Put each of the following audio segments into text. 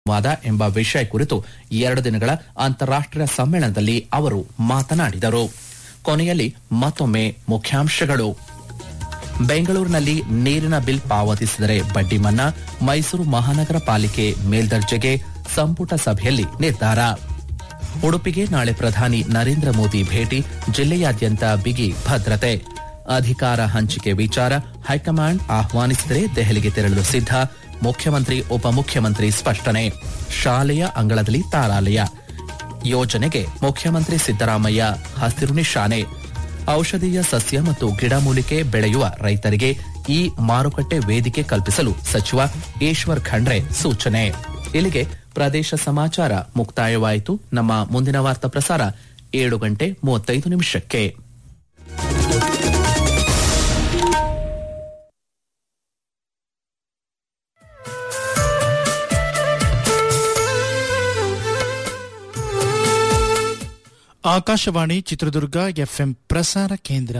ವಾದ ಎಂಬ ವಿಷಯ ಕುರಿತು ಎರಡು ದಿನಗಳ ಅಂತಾರಾಷ್ಟೀಯ ಸಮ್ಮೇಳನದಲ್ಲಿ ಅವರು ಮಾತನಾಡಿದರು ಕೊನೆಯಲ್ಲಿ ಮತ್ತೊಮ್ಮೆ ಮುಖ್ಯಾಂಶಗಳು ಬೆಂಗಳೂರಿನಲ್ಲಿ ನೀರಿನ ಬಿಲ್ ಪಾವತಿಸಿದರೆ ಬಡ್ಡಿ ಮನ್ನಾ ಮೈಸೂರು ಮಹಾನಗರ ಪಾಲಿಕೆ ಮೇಲ್ದರ್ಜೆಗೆ ಸಂಪುಟ ಸಭೆಯಲ್ಲಿ ನಿರ್ಧಾರ ಉಡುಪಿಗೆ ನಾಳೆ ಪ್ರಧಾನಿ ನರೇಂದ್ರ ಮೋದಿ ಭೇಟಿ ಜಿಲ್ಲೆಯಾದ್ಯಂತ ಬಿಗಿ ಭದ್ರತೆ ಅಧಿಕಾರ ಹಂಚಿಕೆ ವಿಚಾರ ಹೈಕಮಾಂಡ್ ಆಹ್ವಾನಿಸಿದರೆ ದೆಹಲಿಗೆ ತೆರಳಲು ಸಿದ್ಧ ಮುಖ್ಯಮಂತ್ರಿ ಉಪಮುಖ್ಯಮಂತ್ರಿ ಸ್ಪಷ್ಟನೆ ಶಾಲೆಯ ಅಂಗಳದಲ್ಲಿ ತಾರಾಲಯ ಯೋಜನೆಗೆ ಮುಖ್ಯಮಂತ್ರಿ ಸಿದ್ದರಾಮಯ್ಯ ಹಸಿರು ನಿಶಾನೆ ಔಷಧೀಯ ಸಸ್ಯ ಮತ್ತು ಗಿಡಮೂಲಿಕೆ ಬೆಳೆಯುವ ರೈತರಿಗೆ ಈ ಮಾರುಕಟ್ಟೆ ವೇದಿಕೆ ಕಲ್ಪಿಸಲು ಸಚಿವ ಈಶ್ವರ್ ಖಂಡ್ರೆ ಸೂಚನೆ ಇಲ್ಲಿಗೆ ಪ್ರದೇಶ ಸಮಾಚಾರ ಮುಕ್ತಾಯವಾಯಿತು ನಮ್ಮ ಮುಂದಿನ ವಾರ್ತಾ ಪ್ರಸಾರ ಏಳು ಗಂಟೆ ಮೂವತ್ತೈದು ನಿಮಿಷಕ್ಕೆ ಆಕಾಶವಾಣಿ ಚಿತ್ರದುರ್ಗ ಎಫ್ಎಂ ಪ್ರಸಾರ ಕೇಂದ್ರ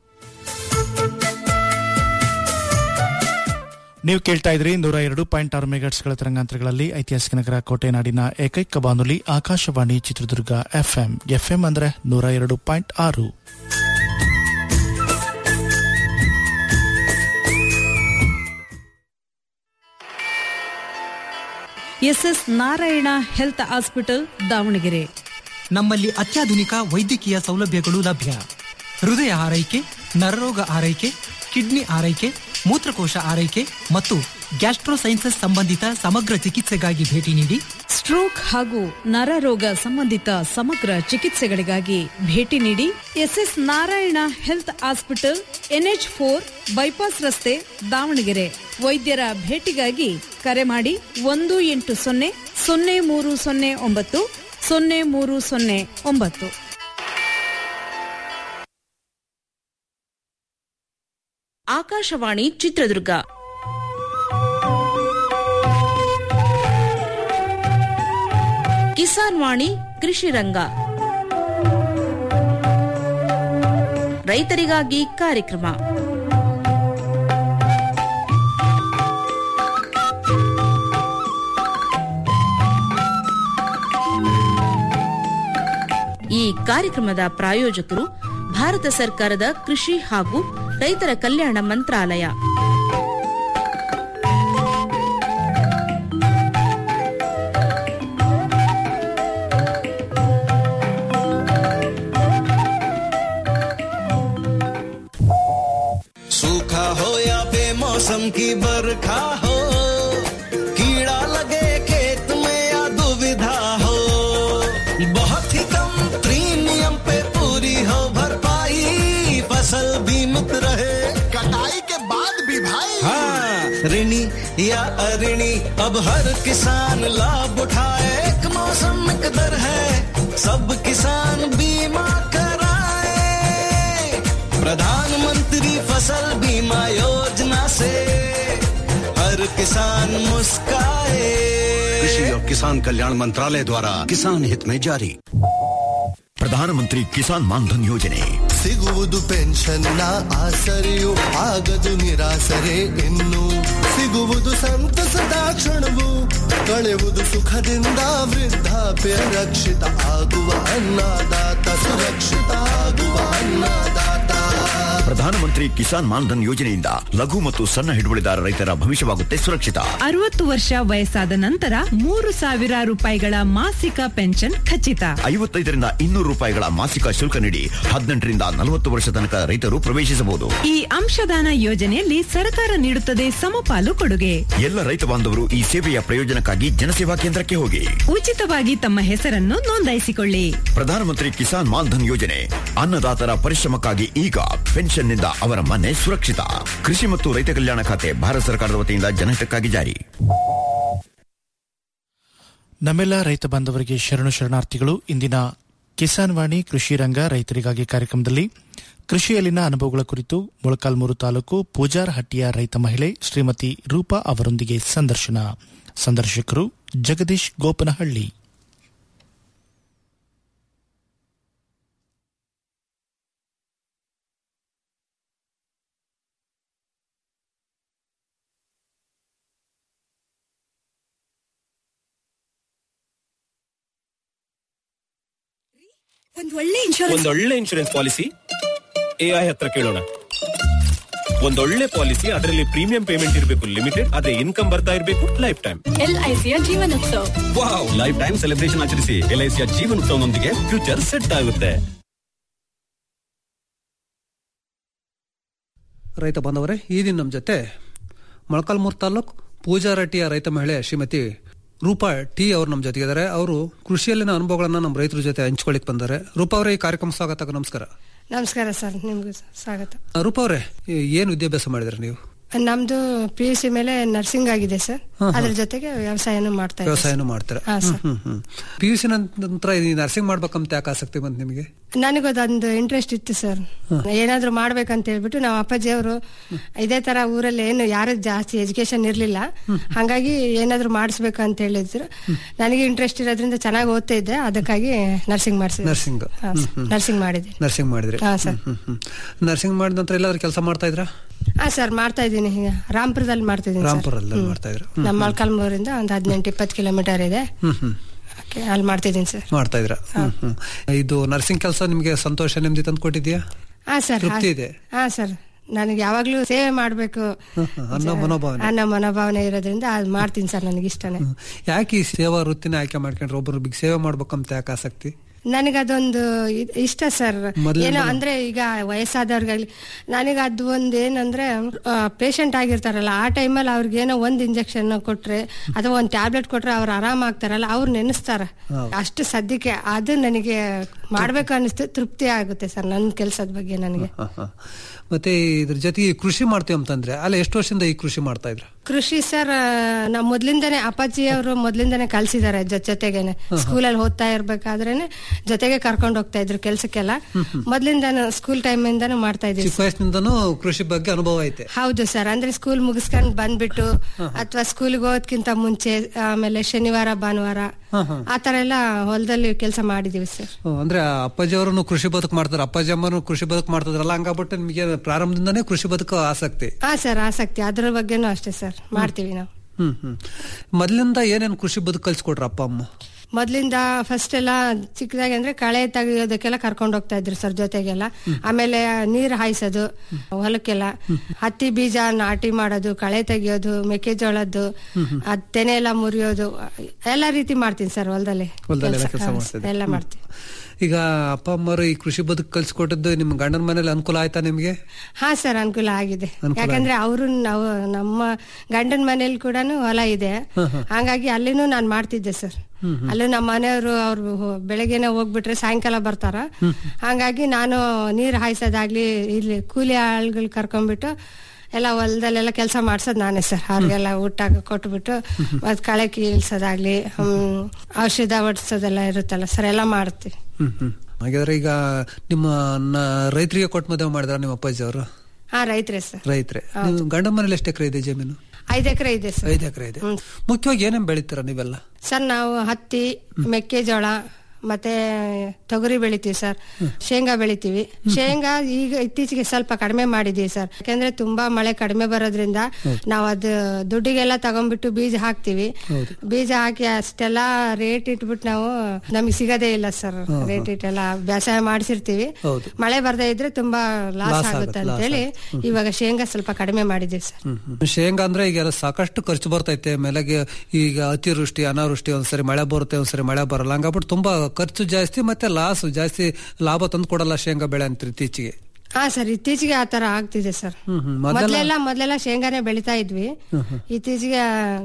ನೀವು ಕೇಳ್ತಾ ಇದ್ರಿ ನೂರ ಎರಡು ಪಾಯಿಂಟ್ ಆರು ಮೆಗಾಟ್ಸ್ಗಳ ತರಂಗಾಂತರಗಳಲ್ಲಿ ಐತಿಹಾಸಿಕ ನಗರ ಕೋಟೆನಾಡಿನ ಏಕೈಕ ಬಾನುಲಿ ಆಕಾಶವಾಣಿ ಚಿತ್ರದುರ್ಗ ಎಫ್ಎಂ ಎಫ್ಎಂ ಅಂದ್ರೆ ನೂರ ಎರಡು ಪಾಯಿಂಟ್ ಆರು SS Narayana health hospital Davanagere ನಮ್ಮಲ್ಲಿ ಅತ್ಯಾಧುನಿಕ ವೈದ್ಯಕೀಯ ಸೌಲಭ್ಯಗಳು ಲಭ್ಯ ಹೃದಯ ಆರೈಕೆ ನರರೋಗ ಆರೈಕೆ ಕಿಡ್ನಿ ಆರೈಕೆ ಮೂತ್ರಕೋಶ ಆರೈಕೆ ಮತ್ತು ಗ್ಯಾಸ್ಟ್ರೋಸೈನ್ಸಸ್ ಸಂಬಂಧಿತ ಸಮಗ್ರ ಚಿಕಿತ್ಸೆಗಾಗಿ ಭೇಟಿ ನೀಡಿ ಸ್ಟ್ರೋಕ್ ಹಾಗೂ ನರರೋಗ ಸಂಬಂಧಿತ ಸಮಗ್ರ ಚಿಕಿತ್ಸೆಗಳಿಗಾಗಿ ಭೇಟಿ ನೀಡಿ SS Narayana health hospital NH four bypass ರಸ್ತೆ ದಾವಣಗೆರೆ ವೈದ್ಯರ ಭೇಟಿಗಾಗಿ ಕರೆ ಮಾಡಿ ಒಂದು ಎಂಟು ಸೊನ್ನೆ ಸೊನ್ನೆ ಮೂರು ಸೊನ್ನೆ ಒಂಬತ್ತು ಸೊನ್ನೆ ಮೂರು ಸೊನ್ನೆ ಒಂಬತ್ತು ಆಕಾಶವಾಣಿ ಚಿತ್ರದುರ್ಗ ಕಿಸಾನ್ ವಾಣಿ ಕೃಷಿ ರಂಗ ರೈತರಿಗಾಗಿ ಕಾರ್ಯಕ್ರಮ ಈ ಕಾರ್ಯಕ್ರಮದ ಪ್ರಾಯೋಜಕರು ಭಾರತ ಸರ್ಕಾರದ ಕೃಷಿ ಹಾಗೂ ರೈತರ ಕಲ್ಯಾಣ ಮಂತ್ರಾಲಯ सूखा हो या बेमौसम की बरखा हो कीड़ा लगे खेत में या दुविधा हो बहुत ही कम प्रीमियम पे पूरी हो भरपाई फसल बीमित रहे कटाई के बाद भी भाई हाँ ऋणी या अऋणी अब हर किसान लाभ उठाए एक मौसम एक दर है सब किसान बीमा कराए प्रधानमंत्री फसल बीमा योजना से हर किसान मुस्काए कृषि और किसान कल्याण मंत्रालय द्वारा किसान हित में जारी ಪ್ರಧಾನಮಂತ್ರಿ ಕಿಸಾನ್ ಮಾನ್ಧನ್ ಯೋಜನೆ ಸಿಗುವುದು ಪೆನ್ಷನ್ನ ಆಸರೆಯು ಆಗದು ನಿರಾಸರೆ ಇನ್ನು ಸಿಗುವುದು ಸಂತಸದ ಕ್ಷಣವು ಕಳೆಯುವುದು ಸುಖದಿಂದ ವೃದ್ಧಾಪ್ಯ ರಕ್ಷಿತ ಆಗುವ ಅನ್ನದಾತ ಸುರಕ್ಷಿತ ಆಗುವ ಅನ್ನದಾತ ಪ್ರಧಾನಮಂತ್ರಿ ಕಿಸಾನ್ ಮಾನ್ಧನ್ ಯೋಜನೆಯಿಂದ ಲಘು ಮತ್ತು ಸಣ್ಣ ಹಿಡುವಳಿದಾರ ರೈತರ ಭವಿಷ್ಯವಾಗುತ್ತೆ ಸುರಕ್ಷಿತ ಅರವತ್ತು ವರ್ಷ ವಯಸ್ಸಾದ ನಂತರ ಮೂರು ಸಾವಿರ ರೂಪಾಯಿಗಳ ಮಾಸಿಕ ಪೆನ್ಷನ್ ಖಚಿತ ಐವತ್ತೈದರಿಂದ ಇನ್ನೂರು ರೂಪಾಯಿಗಳ ಮಾಸಿಕ ಶುಲ್ಕ ನೀಡಿ ಹದಿನೆಂಟರಿಂದ ನಲವತ್ತು ವರ್ಷ ತನಕ ರೈತರು ಪ್ರವೇಶಿಸಬಹುದು ಈ ಅಂಶದಾನ ಯೋಜನೆಯಲ್ಲಿ ಸರ್ಕಾರ ನೀಡುತ್ತದೆ ಸಮಪಾಲು ಕೊಡುಗೆ ಎಲ್ಲ ರೈತ ಬಾಂಧವರು ಈ ಸೇವೆಯ ಪ್ರಯೋಜನಕ್ಕಾಗಿ ಜನಸೇವಾ ಕೇಂದ್ರಕ್ಕೆ ಹೋಗಿ ಉಚಿತವಾಗಿ ತಮ್ಮ ಹೆಸರನ್ನು ನೋಂದಾಯಿಸಿಕೊಳ್ಳಿ ಪ್ರಧಾನಮಂತ್ರಿ ಕಿಸಾನ್ ಮಾನ್ಧನ್ ಯೋಜನೆ ಅನ್ನದಾತರ ಪರಿಶ್ರಮಕ್ಕಾಗಿ ಈಗ ಪೆನ್ಷನ್ನಿಂದ ಅವರ ಮನೆ ಸುರಕ್ಷಿತ ಕೃಷಿ ಮತ್ತು ರೈತ ಕಲ್ಯಾಣ ಖಾತೆ ಭಾರತ ಸರ್ಕಾರದ ವತಿಯಿಂದ ಜನಹಿತಕ್ಕಾಗಿ ಜಾರಿ ನಮ್ಮೆಲ್ಲ ರೈತ ಬಾಂಧವರಿಗೆ ಶರಣು ಶರಣಾರ್ಥಿಗಳು ಇಂದಿನ ಕಿಸಾನ್ ವಾಣಿ ಕೃಷಿ ರಂಗ ರೈತರಿಗಾಗಿ ಕಾರ್ಯಕ್ರಮದಲ್ಲಿ ಕೃಷಿಯಲ್ಲಿನ ಅನುಭವಗಳ ಕುರಿತು ಮೊಳಕಾಲ್ಮೂರು ತಾಲೂಕು ಪೂಜಾರಹಟ್ಟಿಯ ರೈತ ಮಹಿಳೆ ಶ್ರೀಮತಿ ರೂಪಾ ಅವರೊಂದಿಗೆ ಸಂದರ್ಶನ ಸಂದರ್ಶಕರು ಜಗದೀಶ್ ಗೋಪನಹಳ್ಳಿ ಒಂದ್ ಒಳ್ಳೆ ಇನ್ಶೂರೆನ್ಸ್ ಒಂದೊಳ್ಳೆ ಇನ್ಶೂರೆನ್ಸ್ ಪಾಲಿಸಿ ಎಐ ಹತ್ರ ಕೇಳೋಣ ಒಂದೊಳ್ಳೆ ಪಾಲಿಸಿ ಅದರಲ್ಲಿ ಪ್ರೀಮಿಯಂ ಪೇಮೆಂಟ್ ಇರಬೇಕು ಲಿಮಿಟೆಡ್ ಅದೇ ಇನ್ಕಮ್ ಬರ್ತಾ ಇರಬೇಕು ಲೈಫ್ ಟೈಮ್ ಎಲ್ಐಸಿಯ Jeevanotsava wow life time celebration ಆಚರಿಸಿ ಎಲ್ಐಸಿಯ ಜೀವನೋತ್ಸವನೊಂದಿಗೆ ಫ್ಯೂಚರ್ ಸೆಟ್ ಆಗುತ್ತೆ ರೈತ ಬಾಂಧವರೇ ಈ ದಿನ ನಮ್ಮ ಜೊತೆ ಮೊಳಕಾಲ್ಮೂರು ತಾಲೂಕ್ ಪೂಜಾರಟ್ಟಿಯ ರೈತ ಮಹಿಳೆ ಶ್ರೀಮತಿ ರೂಪಾ ಟಿ ಅವ್ರು ನಮ್ಮ ಜೊತೆಗಿದ್ದಾರೆ ಅವರು ಕೃಷಿಯಲ್ಲಿನ ಅನುಭವಗಳನ್ನ ನಮ್ಮ ರೈತರ ಜೊತೆ ಹಂಚ್ಕೊಳ್ಳಿಕ್ ಬಂದ್ದಾರೆ ರೂಪಾ ಅವರೇ ಈ ಕಾರ್ಯಕ್ರಮ ಸ್ವಾಗತ ನಮಸ್ಕಾರ ನಮಸ್ಕಾರ ಸರ್ ನಿಮ್ಗೂ ಸ್ವಾಗತ ಆ, ರೂಪಾ ಅವರೇ ಏನ್ ವಿದ್ಯಾಭ್ಯಾಸ ಮಾಡಿದ್ರಿ ನೀವು ನಮ್ದು ಪಿ ಯು ಸಿ ಮೇಲೆ ನರ್ಸಿಂಗ್ ಆಗಿದೆ ಸರ್ ಅದ್ರ ಜೊತೆಗೆ ವ್ಯವಸಾಯನೂ ಮಾಡ್ತಾ ಇದ್ದೀವಿ ವ್ಯವಸಾಯನೂ ಮಾಡ್ತೀರಾ ಹಾ, sir. Hmm hmm P U C ನಂತರ ಈ ನರ್ಸಿಂಗ್ ಮಾಡ್ಬೇಕಂತ ಯಾಕೆ ಆಸಕ್ತಿ ಬಂತು ನಿಮಗೆ ನನಗೊಂದು ಇಂಟ್ರೆಸ್ಟ್ ಇತ್ತು ಸರ್ ಏನಾದ್ರೂ ಮಾಡ್ಬೇಕಂತ ಹೇಳ್ಬಿಟ್ಟು ನಮ್ಮ ಅಪ್ಪಾಜಿ ಅವರು ಇದೇ ತರ ಊರಲ್ಲಿ ಏನು ಯಾರು ಜಾಸ್ತಿ ಎಜುಕೇಶನ್ ಇರ್ಲಿಲ್ಲ ಹಂಗಾಗಿ ಏನಾದ್ರೂ ಮಾಡಿಸ್ಬೇಕು ಅಂತ ಹೇಳಿದ್ರು ನನಗೆ ಇಂಟ್ರೆಸ್ಟ್ ಇರೋದ್ರಿಂದ ಚೆನ್ನಾಗಿ ಓದ್ತಾ ಇದ್ದೆ ಅದಕ್ಕಾಗಿ ನರ್ಸಿಂಗ್ ಮಾಡಿಸಿದೆ ನರ್ಸಿಂಗ್ ನರ್ಸಿಂಗ್ ಮಾಡಿದ್ದೀನಿ ನರ್ಸಿಂಗ್ ಮಾಡಿದ್ರಿ ಹಾ, ಸರ್. ಹ್ಮ್, ಹ್ಮ್, ಹ್ಮ್. ನರ್ಸಿಂಗ್ ಮಾಡಿದ ನಂತರ ಎಲ್ಲಾದ್ರೂ ಕೆಲಸ ಮಾಡ್ತಾ ಇದ್ರಾ ಹಾ ಸರ್ ಮಾಡ್ತಾ ಇದ್ದೀನಿ ಈಗ ರಾಂಪುರದಲ್ಲಿ ಮಾಡ್ತಾ ಇದ್ದೀನಿ ಸರ್. ರಾಂಪುರಲ್ಲಿ ಹ್ಮ್. ಮಾಡ್ತಾ ಇದ್ರ ನಮ್ಮ ಮೊಳಕಾಲ್ಮೂರಿಂದ ಒಂದು ಹದಿನೆಂಟು ಇಪ್ಪತ್ತು ಕಿಲೋಮೀಟರ್ ಇದೆ ಹ್ಮ್ ಹ್ಮ್ Okay, ಅಲ್ಲಿ ಮಾಡ್ತಿದ್ದೀನಿ ಸರ್ ಮಾಡ್ತಾ ಇದ್ರ ಹ್ಮ್ ಹ್ಮ್ ಇದು ನರ್ಸಿಂಗ್ ಕೆಲಸ ನಿಮ್ಗೆ ಸಂತೋಷ ನೆಮ್ಮದಿ ತಂದು ಕೊಟ್ಟಿದ್ಯಾ ಹಾ ಸರ್ ತೃಪ್ತಿ ಇದೆ ಹಾ ಸರ್ ನನಗೆ ಯಾವಾಗ್ಲೂ ಸೇವೆ ಮಾಡ್ಬೇಕು ಅನ್ನೋ ಮನೋಭಾವನೆ ಅನ್ನೋ ಮನೋಭಾವನೆ ಇರೋದ್ರಿಂದ ಅದು ಮಾಡ್ತೀನಿ ಸರ್ ನನಗೆ ಇಷ್ಟನೇ ಯಾಕೆ ಈ ಸೇವಾ ವೃತ್ತಿನ ಆಯ್ಕೆ ಮಾಡ್ಕೊಂಡ್ರೆ ಒಬ್ಬರು ಬಿಗ್ ಸೇವೆ ಮಾಡ್ಬೇಕಂತ ಯಾಕೆ ಆಸಕ್ತಿ ನನಗದೊಂದು ಇ- ಇಷ್ಟ ಸರ್ ಮೊದ್ಲಿಂದಲೂ- ಏನೋ ಅಂದ್ರೆ ಈಗ ವಯಸ್ಸಾದವ್ರಿಗಾಗ್ಲಿ ನನಗೆ ಅದು ಒಂದ್ ಏನಂದ್ರೆ ಪೇಷಂಟ್ ಆಗಿರ್ತಾರಲ್ಲ ಆ ಟೈಮಲ್ಲಿ ಅವ್ರಿಗೆ ಏನೋ ಒಂದ್ ಇಂಜೆಕ್ಷನ್ ಕೊಟ್ರೆ ಅಥವಾ ಒಂದ್ ಟ್ಯಾಬ್ಲೆಟ್ ಕೊಟ್ರೆ ಅವ್ರು ಆರಾಮಾಗ್ತಾರಲ್ಲ ಅವ್ರು ನೆನೆಸ್ತಾರ ಹೌದು. ಅಷ್ಟು ಸದ್ಯಕ್ಕೆ ಅದು ನನಗೆ ಮಾಡ್ಬೇಕು ಅನಿಸ್ತು ತೃಪ್ತಿ ಆಗುತ್ತೆ ಸರ್ ನನ್ನ ಕೆಲ್ಸದ ಬಗ್ಗೆ ನನಗೆ ಹ, ಹ. ಮತ್ತೆ ಇದ್ರ ಜೊತೆಗೆ ಈ ಕೃಷಿ ಮಾಡ್ತೀವಿ ಅಂತಂದ್ರೆ ಅಲ್ಲ ಎಷ್ಟು ವರ್ಷದಿಂದ ಈ ಕೃಷಿ ಮಾಡ್ತಾ ಇದ್ರ ಕೃಷಿ ಸರ್ ನಾವು ಮೊದ್ಲಿಂದಾನೆ ಅಪ್ಪಾಜಿ ಅವರು ಮೊದ್ಲಿಂದಾನೆ ಕಲ್ಸಿದ್ದಾರೆ ಜೊತೆಗೇನೆ ಸ್ಕೂಲಲ್ಲಿ ಓದ್ತಾ ಇರ್ಬೇಕಾದ್ರೇನೆ ಜೊತೆಗೆ ಕರ್ಕೊಂಡು ಹೋಗ್ತಾ ಇದ್ರು ಕೆಲ್ಸಕ್ಕೆಲ್ಲ ಮೊದ್ಲಿಂದಾನು ಸ್ಕೂಲ್ ಟೈಮ್ ಇಂದಾನು ಮಾಡ್ತಾ ಇದ್ದೀವಿ ಚಿಕ್ಕ ವಯಸ್ಸಿನಿಂದನೂ ಕೃಷಿ ಬಗ್ಗೆ ಅನುಭವ ಐತೆ ಹೌದು ಸರ್ ಅಂದ್ರೆ ಸ್ಕೂಲ್ ಮುಗಿಸ್ಕೊಂಡ್ ಬಂದ್ಬಿಟ್ಟು ಅಥವಾ ಸ್ಕೂಲ್ಗೆ ಹೋಗೋದ್ಕಿಂತ ಮುಂಚೆ ಆಮೇಲೆ ಶನಿವಾರ ಭಾನುವಾರ ಹ, ಹ. ಆ ತರ ಎಲ್ಲ ಹೊಲದಲ್ಲಿ ಕೆಲಸ ಮಾಡಿದೀವಿ ಸರ್ ಹ್ಮ್, ಅಂದ್ರೆ ಅಪ್ಪಾಜಿ ಅವರನ್ನು ಕೃಷಿ ಬದುಕು ಮಾಡ್ತಾರೆ ಅಪ್ಪಾಜಿ ಅಮ್ಮನು ಕೃಷಿ ಬದುಕು ಮಾಡ್ತಿದ್ರಲ್ಲ ಹಂಗಾಗ್ಬಿಟ್ಟು ನಿಮಗೆ ಪ್ರಾರಂಭದಿಂದನೇ ಕೃಷಿ ಬದುಕು ಆಸಕ್ತಿ ಹಾ ಸರ್ ಆಸಕ್ತಿ ಅದ್ರ ಬಗ್ಗೆನೂ ಅಷ್ಟೇ ಸರ್ ಮಾಡ್ತೀವಿ ನಾವು ಹ್ಮ್ ಹ್ಮ್ ಮೊದ್ಲಿಂದ ಏನೇನ್ ಕೃಷಿ ಬದುಕು ಕಲ್ಸ್ಕೊಟ್ರ ಅಪ್ಪ ಅಮ್ಮ ಮೊದ್ಲಿಂದ ಫಸ್ಟ್ ಎಲ್ಲ ಚಿಕ್ಕದಾಗಿ ಅಂದ್ರೆ ಕಳೆ ತೆಗಿಯೋದಕ್ಕೆಲ್ಲ ಕರ್ಕೊಂಡು ಹೋಗ್ತಾ ಇದ್ರು ಸರ್ ಜೊತೆಗೆಲ್ಲ ಆಮೇಲೆ ನೀರ್ ಹಾಯಿಸೋದು ಹೊಲಕ್ಕೆಲ್ಲ ಹತ್ತಿ ಬೀಜ ನಾಟಿ ಮಾಡೋದು ಕಳೆ ತೆಗಿಯೋದು ಮೆಕ್ಕೆಜೋಳದ್ದು ಅದ್ ತೆನೆ ಎಲ್ಲ ಮುರಿಯೋದು ಎಲ್ಲ ರೀತಿ ಮಾಡ್ತೀನಿ ಸರ್ ಹೊಲದಲ್ಲಿ ಹೊಲದಲ್ಲೆಲ್ಲ ಕೆಲ್ಸ. ಕೆಲಸ ಹಾ, ಮಾಡ್ತಿದ್ದೆ ಎಲ್ಲ ಮಾಡ್ತೀನಿ ಈಗ ಅಪ್ಪ ಅಮ್ಮರು ಈ ಕೃಷಿ ಬದುಕು ಕಲ್ಸ್ಕೊಟ್ಟದ್ದು ನಿಮ್ ಗಂಡನ ಮನೇಲಿ ಅನುಕೂಲ ಆಯ್ತಾ ನಿಮ್ಗೆ ಹಾ ಸರ್ ಅನುಕೂಲ ಆಗಿದೆ ಅನುಕೂಲ ಯಾಕಂದ್ರೆ ಅವರು ನಾವು ನಮ್ಮ ಗಂಡನ ಮನೇಲಿ ಕೂಡ ಹೊಲ ಇದೆ ಹಂಗಾಗಿ ಅಲ್ಲಿನೂ ನಾನು ಮಾಡ್ತಿದ್ದೆ ಸರ್ ಅಲ್ಲೂ ನಮ್ಮ ಮನೆಯವರು ಅವ್ರು ಹೋ- ಬೆಳಗ್ಗೆನೆ ಹೋಗ್ಬಿಟ್ರೆ ಸಾಯಂಕಾಲ ಬರ್ತಾರ ಹಂಗಾಗಿ ನಾನು ನೀರ್ ಹಾಯಿಸೋದಾಗ್ಲಿ ಇಲ್ಲಿ ಕೂಲಿ ಆಳ್ಗಳು ಕರ್ಕೊಂಡ್ಬಿಟ್ಟು ಎಲ್ಲ ಹೊಲದಲ್ಲೆಲ್ಲ ಕೆಲಸ ಮಾಡ್ಸೋದ್ ನಾನೇ ಸರ್ ಅವ್ರಿಗೆಲ್ಲ ಊಟ ಕೊಟ್ಬಿಟ್ಟು ಮತ್ ಕಳೆ ಕೀಳ್ಸೋದಾಗ್ಲಿ ಹ್ಮ್ ಔಷಧ ಹೊಡ್ಸೋದೆಲ್ಲ ಇರುತ್ತಲ್ಲ ಸರ್ ಎಲ್ಲ ಮಾಡ್ತೀವಿ ಹ್ಮ್ ಹ್ಮ್ ಹಾಗಾದ್ರೆ ಈಗ ನಿಮ್ಮ ನ- ರೈತರಿಗೆ ಕೊಟ್ಟು ಮದುವೆ ಮಾಡಿದ್ರ ನಿಮ್ಮ ಅಪ್ಪಾಜಿ ಅವರು ಹಾ ರೈತ್ರೆ ಸರ್ ರೈತ್ರೆ ನೀವು ಗಂಡನ ಮನೇಲಿ ಎಷ್ಟು ಎಕರೆ ಇದೆ ಜಮೀನು ಐದ್ ಎಕರೆ ಇದೆ ಸರ್ ಐದು ಎಕರೆ ಇದೆ ಮುಖ್ಯವಾಗಿ ಏನೇನ್ ಬೆಳಿತೀರ ನೀವೆಲ್ಲ ಸರ್ ನಾವು ಹತ್ತಿ ಮೆಕ್ಕೆಜೋಳ ಮತ್ತೆ ತೊಗರಿ ಬೆಳಿತೀವಿ ಸರ್ ಶೇಂಗಾ ಬೆಳಿತೀವಿ ಶೇಂಗಾ ಈಗ ಇತ್ತೀಚೆಗೆ ಸ್ವಲ್ಪ ಕಡಿಮೆ ಮಾಡಿದೀವಿ ಸರ್ ಯಾಕಂದ್ರೆ ತುಂಬಾ ಮಳೆ ಕಡಿಮೆ ಬರೋದ್ರಿಂದ ನಾವು ಅದು ದುಡ್ಡಿಗೆಲ್ಲ ತಗೊಂಡ್ಬಿಟ್ಟು ಬೀಜ ಹಾಕ್ತಿವಿ ಬೀಜ ಹಾಕಿ ಅಷ್ಟೆಲ್ಲ ರೇಟ್ ಇಟ್ಬಿಟ್ಟು ನಾವು ನಮಗೆ ಸಿಗದೇ ಇಲ್ಲ ಸರ್ ರೇಟ್ ಇಟ್ಟೆಲ್ಲ ಬೇಸಾಯ ಮಾಡಿಸಿರ್ತೀವಿ ಹೌದು. ಮಳೆ ಬರ್ದೇ ಇದ್ರೆ ತುಂಬಾ ಲಾಸ್ Loss ಆಗುತ್ತೆ ಆಗುತ್ತೆ, ಅಂತ loss ಹೇಳಿ ಆಗುತ್ತೆ. ಇವಾಗ ಶೇಂಗಾ ಸ್ವಲ್ಪ ಕಡಿಮೆ ಮಾಡಿದೀವಿ ಸರ್ ಹ್ಮ್ ಹ್ಮ್. ಶೇಂಗಾ ಅಂದ್ರೆ ಈಗ ಎಲ್ಲ ಸಾಕಷ್ಟು ಖರ್ಚು ಬರ್ತೈತೆ ಮೇಲೆಗೆ ಈಗ ಅತಿವೃಷ್ಟಿ ಅನಾವೃಷ್ಟಿ ಒಂದ್ಸರಿ ಮಳೆ ಬರುತ್ತೆ ಒಂದ್ಸರಿ ಮಳೆ ಬರಲ್ಲ ಹಂಗಾಗ್ಬಿಟ್ಟು ತುಂಬಾ ಖರ್ಚು ಜಾಸ್ತಿ ಮತ್ತೆ ಲಾಸ್ ಜಾಸ್ತಿ ಲಾಭ ತಂದು ಕೊಡಲ್ಲ ಶೇಂಗಾ ಬೆಳೆ ಅಂತ ಇತ್ತೀಚೆಗೆ ಹಾ ಸರ್ ಇತ್ತೀಚೆಗೆ ಆ ತರ ಆಗ್ತಿದೆ ಸರ್ ಹ್ಮ್ ಹ್ಮ್. ಮೊದಲ ಮೊದ್ಲೆಲ್ಲ ಮೊದ್ಲೆಲ್ಲ ಶೇಂಗಾನೆ ಬೆಳಿತಾ ಇದ್ವಿ ಇತ್ತೀಚೆಗೆ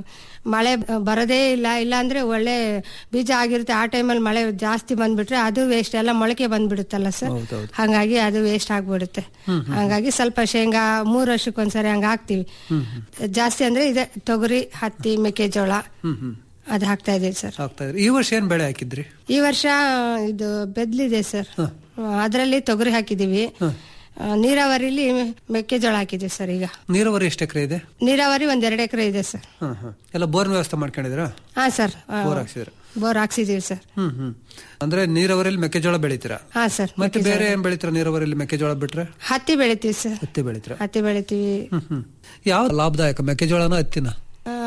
ಮಳೆ ಬರೋದೇ ಇಲ್ಲ ಇಲ್ಲ ಅಂದ್ರೆ ಒಳ್ಳೆ ಬೀಜ ಆಗಿರುತ್ತೆ ಆ ಟೈಮಲ್ಲಿ ಮಳೆ ಜಾಸ್ತಿ ಬಂದ್ಬಿಟ್ರೆ ಅದು ವೇಸ್ಟ್ ಎಲ್ಲ ಮೊಳಕೆ ಬಂದ್ಬಿಡುತ್ತಲ್ಲ ಸರ್ ಹಂಗಾಗಿ ಅದು ವೇಸ್ಟ್ ಆಗ್ಬಿಡುತ್ತೆ ಹಂಗಾಗಿ ಸ್ವಲ್ಪ ಶೇಂಗಾ ಮೂರ್ ವರ್ಷಕ್ಕೊಂದ್ಸರಿ ಹಂಗ ಹಾಕ್ತಿವಿ ಜಾಸ್ತಿ ಅಂದ್ರೆ ಇದೆ ತೊಗರಿ ಹತ್ತಿ ಮೆಕ್ಕೆಜೋಳ ಹ್ಮ್ ಹ್ಮ್ ಅದ್ ಹಾಕ್ತಾ ಇದೀವಿ ಸರ್ ಆಗ್ತಾ ಇದ್ರಿ ಈ ವರ್ಷ ಏನ್ ಬೆಳೆ ಹಾಕಿದ್ರಿ ಈ ವರ್ಷ ಇದು ಬೆದ್ಲಿದೆ ಸರ್ ಅದರಲ್ಲಿ ತೊಗರಿ ಹಾಕಿದೀವಿ ಆ, ನೀರಾವರಿಲಿ ಮೆಕ್ಕೆಜೋಳ ಹಾಕಿದೀವಿ ಸರ್ ಈಗ ನೀರಾವರಿ ಎಷ್ಟು ಎಕರೆ ಇದೆ ನೀರಾವರಿ ಒಂದ್ ಎರಡು ಎಕರೆ ಇದೆ ಸರ್ ಹ್ಮ್ ಹ್ಮ್ ಎಲ್ಲ ಬೋರ್ ವ್ಯವಸ್ಥೆ ಮಾಡ್ಕೊಂಡಿದ್ರ ಹಾ ಸರ್ ಆ, ಬೋರ್ ಹಾಕ್ಸಿದ್ರ ಬೋರ್ ಹಾಕ್ಸಿದೀವಿ ಸರ್ ಹ್ಮ್ ಹ್ಮ್ ಅಂದ್ರೆ ನೀರಾವರಿಯಲ್ಲಿ ಮೆಕ್ಕೆಜೋಳ ಬೆಳಿತೀರಾ ಹಾ ಸರ್ ಮತ್ತೆ ಬೇರೆ ಏನ್ ಬೆಳಿತೀರಾ ನೀರಾವರಿಯಲ್ಲಿ ಮೆಕ್ಕೆಜೋಳ ಬಿಟ್ರೆ ಹತ್ತಿ ಬೆಳಿತೀವಿ ಸರ್ ಹತ್ತಿ ಬೆಳಿತೀರಾ ಹತ್ತಿ ಬೆಳಿತೀವಿ ಹ್ಮ್ ಹ್ಮ್ ಯಾವ ಲಾಭದಾಯಕ ಮೆಕ್ಕೆಜೋಳನ ಹತ್ತಿನ ಆ,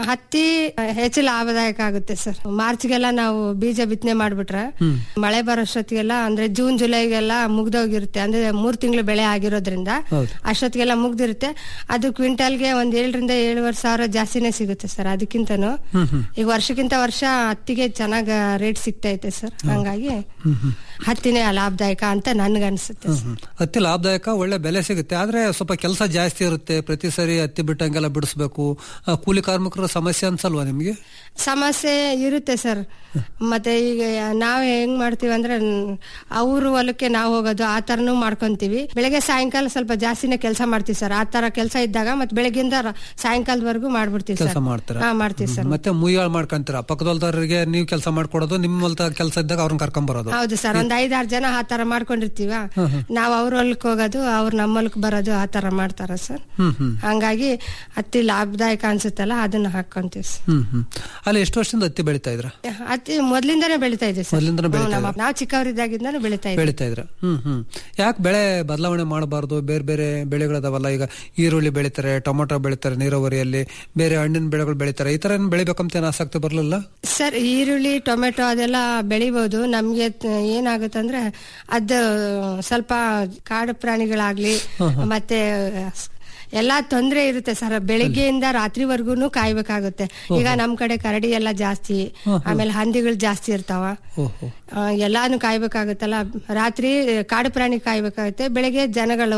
ಹತ್ತಿ ಹೆಚ್ಚು ಲಾಭದಾಯಕ ಆಗುತ್ತೆ ಸರ್ ಮಾರ್ಚ್ಗೆಲ್ಲ ನಾವು ಬೀಜ ಬಿತ್ತನೆ ಮಾಡ್ಬಿಟ್ರೆ ಮಳೆ ಬರೋಷ್ಟೊತ್ತಿಗೆಲ್ಲ ಅಂದ್ರೆ ಜೂನ್ ಜುಲೈಗೆಲ್ಲ ಮುಗ್ದೋಗಿರುತ್ತೆ ಅಂದ್ರೆ ಮೂರ್ ತಿಂಗಳು ಬೆಳೆ ಆಗಿರೋದ್ರಿಂದ ಅಷ್ಟೊತ್ತಿಗೆಲ್ಲ ಮುಗ್ದಿರುತ್ತೆ ಅದು ಕ್ವಿಂಟಲ್ಗೆ ಒಂದ್ ಏಳರಿಂದ ಏಳುವರೆ ಸಾವಿರ ಜಾಸ್ತಿನೇ ಸಿಗುತ್ತೆ ಸರ್ ಅದಕ್ಕಿಂತನೂ ಈಗ ವರ್ಷಕ್ಕಿಂತ ವರ್ಷ ಹತ್ತಿಗೆ ಚೆನ್ನಾಗ ರೇಟ್ ಸಿಗ್ತೈತೆ ಸರ್ ಹಂಗಾಗಿ ಹತ್ತಿನೇ ಲಾಭದಾಯಕ ಅಂತ ನನ್ಗನ್ಸುತ್ತೆ ಸರ್. ಹತ್ತಿ ಲಾಭದಾಯಕ ಒಳ್ಳೆ ಬೆಲೆ ಸಿಗುತ್ತೆ ಆದ್ರೆ ಸ್ವಲ್ಪ ಕೆಲಸ ಜಾಸ್ತಿ ಇರುತ್ತೆ ಪ್ರತಿ ಸರಿ ಹತ್ತಿ ಬಿಟ್ಟಂಗೆಲ್ಲ ಬಿಡಿಸ್ಬೇಕು ಆ, ಕೂಲಿ ಕಾರ್ಮಿಕರ ಸಮಸ್ಯೆ ಅನ್ಸಲ್ವಾ ನಿಮ್ಗೆ ಸಮಸ್ಯೆ ಇರುತ್ತೆ ಸರ್ ಮತ್ತೆ ಈಗ ನಾವ್ ಹೆಂಗ್ ಮಾಡ್ತೀವಿ ಅಂದ್ರೆ ಅವ್ರ ಹೊಲಕ್ಕೆ ನಾವು ಹೋಗೋದು ಆ ತರನು ಮಾಡ್ಕೊಂತೀವಿ ಬೆಳಗ್ಗೆ ಸಾಯಂಕಾಲ ಸ್ವಲ್ಪ ಜಾಸ್ತಿನೇ ಕೆಲಸ ಮಾಡ್ತೀವಿ ಸರ್ ಆ ತರ ಕೆಲಸ ಇದ್ದಾಗ ಮತ್ತೆ ಬೆಳಗ್ಗಿಂದ ರ- ಸಾಯಂಕಾಲದವರೆಗೂ ಮಾಡ್ಬಿಡ್ತೀವಿ ಕೆಲಸ ಸರ್ ಮಾಡ್ತೀರಾ ಹಾ ಮಾಡ್ತೀವಿ ಸರ್ ಮತ್ತೆ ಮುಯ್ಯಾಳ್ ಮಾಡ್ಕೊಂತೀರಾ ಪಕ್ಕದೊಲ್ದವ್ರಿಗೆ ನೀವು ಕೆಲಸ ಮಾಡ್ಕೊಡೋದು ನಿಮ್ಮ ಹೊಲ್ದ ಕೆಲಸ ಇದ್ದಾಗ ಅವ್ರನ್ನ ಕರ್ಕೊಂಡ್ ಬರೋದು ಹೌದು ಸರ್ ಒಂದ್ ಐದಾರು ಜನ ಆ ತರ ಮಾಡ್ಕೊಂಡಿರ್ತೀವ ನಾವ್ ಅವ್ರ ಹೊಲಕ್ ಹೋಗೋದು ಅವ್ರ ನಮ್ಮ ಹೊಲಕ್ ಬರೋದು ಆ ತರ ಮಾಡ್ತಾರ ಸರ್ ಹ್ಮ್ ಹ್ಮ್ ಹಂಗಾಗಿ ಹತ್ತಿ ಲಾಭದಾಯಕ ಅನ್ಸುತ್ತಲ್ಲ ಅದನ್ನ ಹಾಕೊಂತೀವಿ ಸರ್ ಹ್ಮ್ ಹ್ಮ್ ಅಲ್ಲಿ ಎಷ್ಟು ವರ್ಷದಿಂದ ಹತ್ತಿ ಬೆಳಿತಾ ಇದ್ರ ಹತ್ತಿ ಮೊದ್ಲಿಂದಾನೇ ಬೆಳಿತಾ ಇದ್ದೀವಿ ಸರ್ ಮೊದ್ಲಿಂದಾನೇ ಬೆಳಿತಾ ಹ್ಮ್, ನಮ್ಮ- ನಾವು ಚಿಕ್ಕವರಿದ್ದಾಗಿಂದಾನು ಬೆಳಿತಾ ಇದ್ದೀವಿ ಬೆಳಿತಾ ಇದ್ರ ಹ್ಮ್ ಹ್ಮ್ ಯಾಕೆ ಬೆಳೆ ಬದಲಾವಣೆ ಮಾಡಬಾರ್ದು ಬೇರೆ ಬೇರೆ ಬೆಳೆಗಳದಾವಲ್ಲ ಈಗ ಈರುಳ್ಳಿ ಬೆಳಿತಾರೆ ಟೊಮೊಟೊ ಬೆಳಿತಾರೆ ನೀರಾವರಿಯಲ್ಲಿ ಬೇರೆ ಹಣ್ಣಿನ ಬೆಳೆಗಳು ಬೆಳಿತಾರೆ ಈ ತರ ಏನ್ ಬೆಳಿಬೇಕಂತ ಏನ್ ಆಸಕ್ತಿ ಬರ್ಲಿಲ್ಲ ಸರ್ ಈರುಳ್ಳಿ ಟೊಮೆಟೊ ಅದೆಲ್ಲ ಬೆಳಿಬಹುದು ನಮ್ಗೆ ತ- ಏನಾಗುತ್ತಂದ್ರೆ ಅದು ಸ್ವಲ್ಪ ಕಾಡು ಪ್ರಾಣಿಗಳಾಗ್ಲಿ ಮತ್ತೆ ಎಲ್ಲಾ ತೊಂದ್ರೆ ಇರುತ್ತೆ ಸರ್ ಬೆಳಿಗ್ಗೆಯಿಂದ ರಾತ್ರಿವರೆಗೂ ಕಾಯ್ಬೇಕಾಗುತ್ತೆ ಈಗ ನಮ್ ಕಡೆ ಕರಡಿ ಎಲ್ಲ ಜಾಸ್ತಿ ಆಮೇಲೆ ಹಂದಿಗಳು ಜಾಸ್ತಿ ಇರ್ತಾವ ಓಹೋ ಆ, ಎಲ್ಲಾನು ಕಾಯ್ಬೇಕಾಗುತ್ತಲ್ಲ ರಾತ್ರಿ ಕಾಡು ಪ್ರಾಣಿ ಕಾಯ್ಬೇಕಾಗುತ್ತೆ ಬೆಳಿಗ್ಗೆ ಜನಗಳು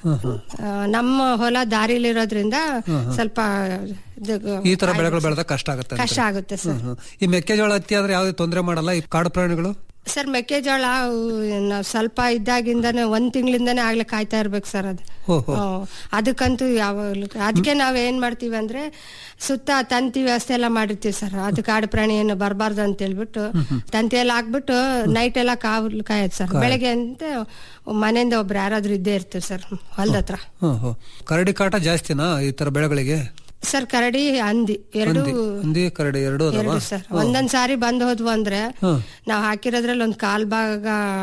ಆ, ನಮ್ಮ ಹೊಲ ದಾರಿಲಿರೋದ್ರಿಂದ ಸ್ವಲ್ಪ ಇದು ಈ ತರ ಬೆಳೆಗಳು ಬೆಳೆದಾಗ ಕಷ್ಟ ಆಗುತ್ತೆ ಅಂತ. ಕಷ್ಟ ಆಗುತ್ತೆ ಸರ್ ಹ್ಮ್, ಹ್ಮ್. ಈ ಮೆಕ್ಕೆಜೋಳ ಹತ್ತಿ ಆದ್ರೆ ಯಾವ್ದೇ ತೊಂದರೆ ಮಾಡಲ್ಲ ಈ ಕಾಡು ಪ್ರಾಣಿಗಳು ಸರ್ ಮೆಕ್ಕೆಜೋಳ ಅವು ನಾವ್ ಸ್ವಲ್ಪ ಇದ್ದಾಗಿಂದಾನೆ ಒಂದ್ ತಿಂಗಳಿಂದಾನೆ ಆಗ್ಲೇ ಕಾಯ್ತಾ ಇರ್ಬೇಕು ಸರ್ ಅದು ಓಹೋ ಹ್ಮ್. ಅದಕ್ಕಂತೂ ಯಾವಾಗ್ಲೂ ಅದಕ್ಕೆ ನಾವ್ ಏನ್ ಮಾಡ್ತೀವಿ ಅಂದ್ರೆ ಸುತ್ತ ತಂತಿ ವ್ಯವಸ್ಥೆ ಎಲ್ಲ ಮಾಡಿರ್ತೀವಿ ಸರ್ ಅದು ಕಾಡು ಪ್ರಾಣಿ ಏನು ಬರಬಾರ್ದು ಅಂತ ಹೇಳ್ಬಿಟ್ಟು ತಂತಿ ಎಲ್ಲ ಹಾಕ್ಬಿಟ್ಟು ನೈಟ್ ಎಲ್ಲ ಕಾವು ಕಾಯೋದು ಸರ್ ಬೆಳಗ್ಗೆ ಅಂತ ಮನೆಯಿಂದ ಒಬ್ರು ಯಾರಾದ್ರೂ ಇದ್ದೇ ಇರ್ತೀವಿ ಸರ್ ಹೊಲ್ದ ಹತ್ರ ಹ್ಮ್ ಹ್ಮ್. ಕರಡಿ ಕಾಟ ಜಾಸ್ತಿನಾ ಈ ತರ ಬೆಳೆಗಳಿಗೆ ಸರ್ ಕರಡಿ ಹಂದಿ ಎರಡು ಹಂದಿ ಹಂದಿ ಕರಡಿ ಎರಡು ಅದಾವ ಎರಡು ಸರ್ ಒಂದೊಂದ್ ಸಾರಿ ಬಂದ್ ಹೋದ್ವು ಅಂದ್ರೆ ಹ್ಮ್. ನಾವ್ ಹಾಕಿರೋದ್ರಲ್ಲಿ ಒಂದ್ ಕಾಲ್ ಭಾಗ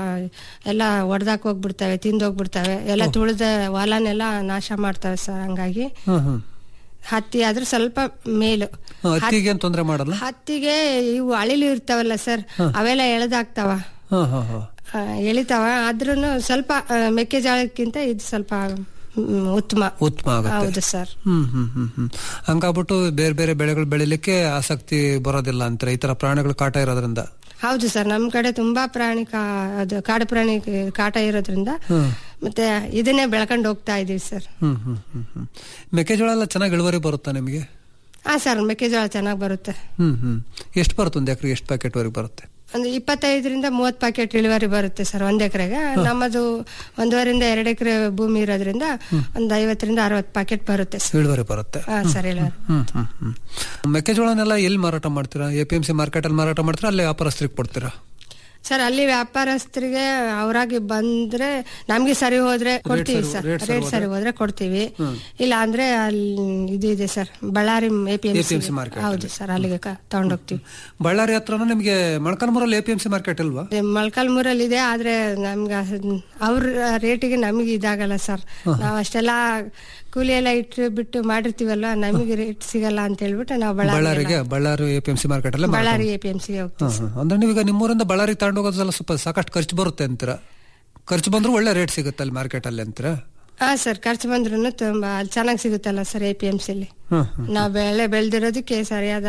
ಎಲ್ಲ ಒಡ್ದಾಕ್ ಹೋಗ್ಬಿಡ್ತವೆ ತಿಂದೋಗ್ಬಿಡ್ತವೆ ಎಲ್ಲ ತುಳಿದ ಹೊಲನೆಲ್ಲ ನಾಶ ಮಾಡ್ತವೆ ಸರ್ ಹಂಗಾಗಿ ಹ್ಮ್ ಹ್ಮ್ ಹತ್ತಿ ಆದ್ರೆ ಸ್ವಲ್ಪ ಮೇಲು ಹ್ಮ್, ಹತ್ತಿಗೆ ಏನ್ ತೊಂದರೆ ಮಾಡಲ್ಲ ಹತ್ತಿಗೆ ಇವು ಅಳಿಲು ಇರ್ತಾವಲ್ಲ ಸರ್ ಅವೆಲ್ಲ ಎಳೆದಾಗ್ತಾವ ಹ್ಮ್ ಹ್ಮ್ ಹ್ಮ್ ಆ, ಎಳಿತಾವ ಆದ್ರೂನು ಸ್ವಲ್ಪ ಆ, ಮೆಕ್ಕೆಜೋಳಕ್ಕಿಂತ ಇದು ಸ್ವಲ್ಪ ಮ್, ಉತ್ತಮ ಉತ್ತಮ ಆಗುತ್ತೆ ಹೌದು ಸರ್ ಹ್ಮ್ ಹ್ಮ್ ಹ್ಮ್ ಹ್ಮ್ ಹಂಗಾಗ್ಬಿಟ್ಟು ಬೇರೆ ಬೇರೆ ಬೆಳೆಗಳು ಬೆಳಿಲಿಕ್ಕೆ ಆಸಕ್ತಿ ಬರೋದಿಲ್ಲ ಅಂತಾರೆ ಈ ತರ ಪ್ರಾಣಿಗಳು ಕಾಟ ಇರೋದ್ರಿಂದ ಹೌದು ಸರ್ ನಮ್ ಕಡೆ ತುಂಬಾ ಪ್ರಾಣಿ ಕಾ- ಅದು ಕಾಡು ಪ್ರಾಣಿ ಕಾಟ ಇರೋದ್ರಿಂದ ಹ್ಮ್ ಮತ್ತೆ ಇದನ್ನೇ ಬೆಳ್ಕೊಂಡು ಹೋಗ್ತಾ ಇದೀವಿ ಸರ್ ಹ್ಮ್ ಹ್ಮ್ ಹ್ಮ್ ಹ್ಮ್ ಮೆಕ್ಕೆಜೋಳ ಎಲ್ಲ ಚೆನ್ನಾಗಿ ಇಳುವರಿ ಬರುತ್ತಾ ನಿಮಗೆ ಹಾ ಸರ್ ಮೆಕ್ಕೆಜೋಳ ಚೆನ್ನಾಗಿ ಬರುತ್ತೆ ಹ್ಮ್ ಹ್ಮ್ ಎಷ್ಟು ಬರುತ್ತೆ ಒಂದು ಎಕರೆಗೆ ಎಷ್ಟು ಪ್ಯಾಕೆಟ್ ವರೆಗೆ ಬರುತ್ತೆ ಒಂದು ಇಪ್ಪತ್ತೈದರಿಂದ ಮೂವತ್ ಪ್ಯಾಕೆಟ್ ಇಳುವರಿ ಬರುತ್ತೆ ಸರ್ ಒಂದ್ ಎಕರೆಗೆ ನಮ್ಮದು ಒಂದೂವರಿಂದ ಎರಡು ಎಕರೆ ಭೂಮಿ ಇರೋದ್ರಿಂದ ಒಂದ್ ಐವತ್ತರಿಂದ ಅರವತ್ ಪ್ಯಾಕೆಟ್ ಬರುತ್ತೆ ಸರ್ ಇಳುವರಿ ಬರುತ್ತೆ ಹಾ ಸರ್ ಇಳುವರಿ ಹ್ಮ್ ಹ್ಮ್ ಹ್ಮ್ ಮೆಕ್ಕೆಜೋಳನೆಲ್ಲ ಎಲ್ಲಿ ಮಾರಾಟ ಮಾಡ್ತೀರಾ A P M C market ಅಲ್ಲಿ ಮಾರಾಟ ಮಾಡ್ತೀರಾ ಅಲ್ಲೇ ವ್ಯಾಪಾರಸ್ಥರಿಗೆ ಕೊಡ್ತೀರಾ ಸರ್ ಅಲ್ಲಿ ವ್ಯಾಪಾರಸ್ಥರಿಗೆ ಅವರಾಗಿ ಬಂದ್ರೆ ನಮ್ಗೆ ಸರಿ ಹೋದ್ರೆ ಕೊಡ್ತೀವಿ ಸರಿ- ಸರ್ ರೇಟ್ ಸರಿ ರೇಟ್ ಸರಿ ಹೋದ್ರೆ ಕೊಡ್ತೀವಿ ಇಲ್ಲ ಅಂದ್ರೆ ಅಲ್ಲಿ ಇದು ಇದೆ sir Ballari A P APMC market ಹೌದು ಸರ್ ಅಲ್ಲಿಗೆ ಕ- ತಗೊಂಡೋಗ್ತೀವಿ ಬಳ್ಳಾರಿ ಹತ್ರನೂ ನಿಮಗೆ ಮೊಳಕಾಲ್ಮೂರಲ್ಲಿ A P M C market ಇಲ್ವಾ ಮೊಳಕಾಲ್ಮೂರಲ್ಲಿ ಇದೆ ಆದ್ರೆ ನಮ್ಗೆ ಅವ್ರ ರೇಟಿಗೆ ನಮಗೆ ಇದಾಗಲ್ಲ ಸರ್ ನಾವ್ ಅಷ್ಟೆಲ್ಲ ಕೂಲಿ ಎಲ್ಲ ಇಟ್ಟು ಬಿಟ್ಟು ಮಾಡಿರ್ತೀವಲ್ಲ ನಮಗೆ ರೇಟ್ ಸಿಗಲ್ಲ ಅಂತ ಹೇಳ್ಬಿಟ್ಟು ನಾವು ಬಳ್ಳಾರಿ ಬಳ್ಳಾರಿಗೆ Ballari A P M C market ಅಲ್ಲೇ ಮಾರಾಟ ಬಳ್ಳಾರಿ ಎ ಪಿ ಎಂ ಸಿಗೆ ಹೋಗ್ತೀವಿ ಹ್ಮ್, ಹ್ಮ್. ಅಂದ್ರೆ ನೀವೀಗ ನಿಮ್ಮೂರಿಂದ ಬಳ್ಳಾರಿಗೆ ತಗೊಂಡು ಹೋಗೋದೆಲ್ಲ ಸ್ವಲ್ಪ ಸಾಕಷ್ಟು ಖರ್ಚು ಬರುತ್ತೆ ಅಂತೀರಾ ಖರ್ಚು ಬಂದ್ರೂ ಒಳ್ಳೆ ರೇಟ್ ಸಿಗುತ್ತೆ ಅಲ್ಲಿ ಮಾರ್ಕೆಟ್ ಅಲ್ಲಿ ಅಂತೀರಾ ಹಾ ಸರ್ ಖರ್ಚು ಬಂದ್ರು ತುಂಬಾ ಅಲ್ಲಿ ಚೆನ್ನಾಗಿ ಸಿಗುತ್ತಲ್ಲ ಸರ್ ಎ ಪಿ ಎಂ ಸಿಲಿ ಹ್ಮ್ ಹ್ಮ್. ನಾವು ಬೆಳೆ ಬೆಳೆದಿರೋದಕ್ಕೆ ಸರಿಯಾದ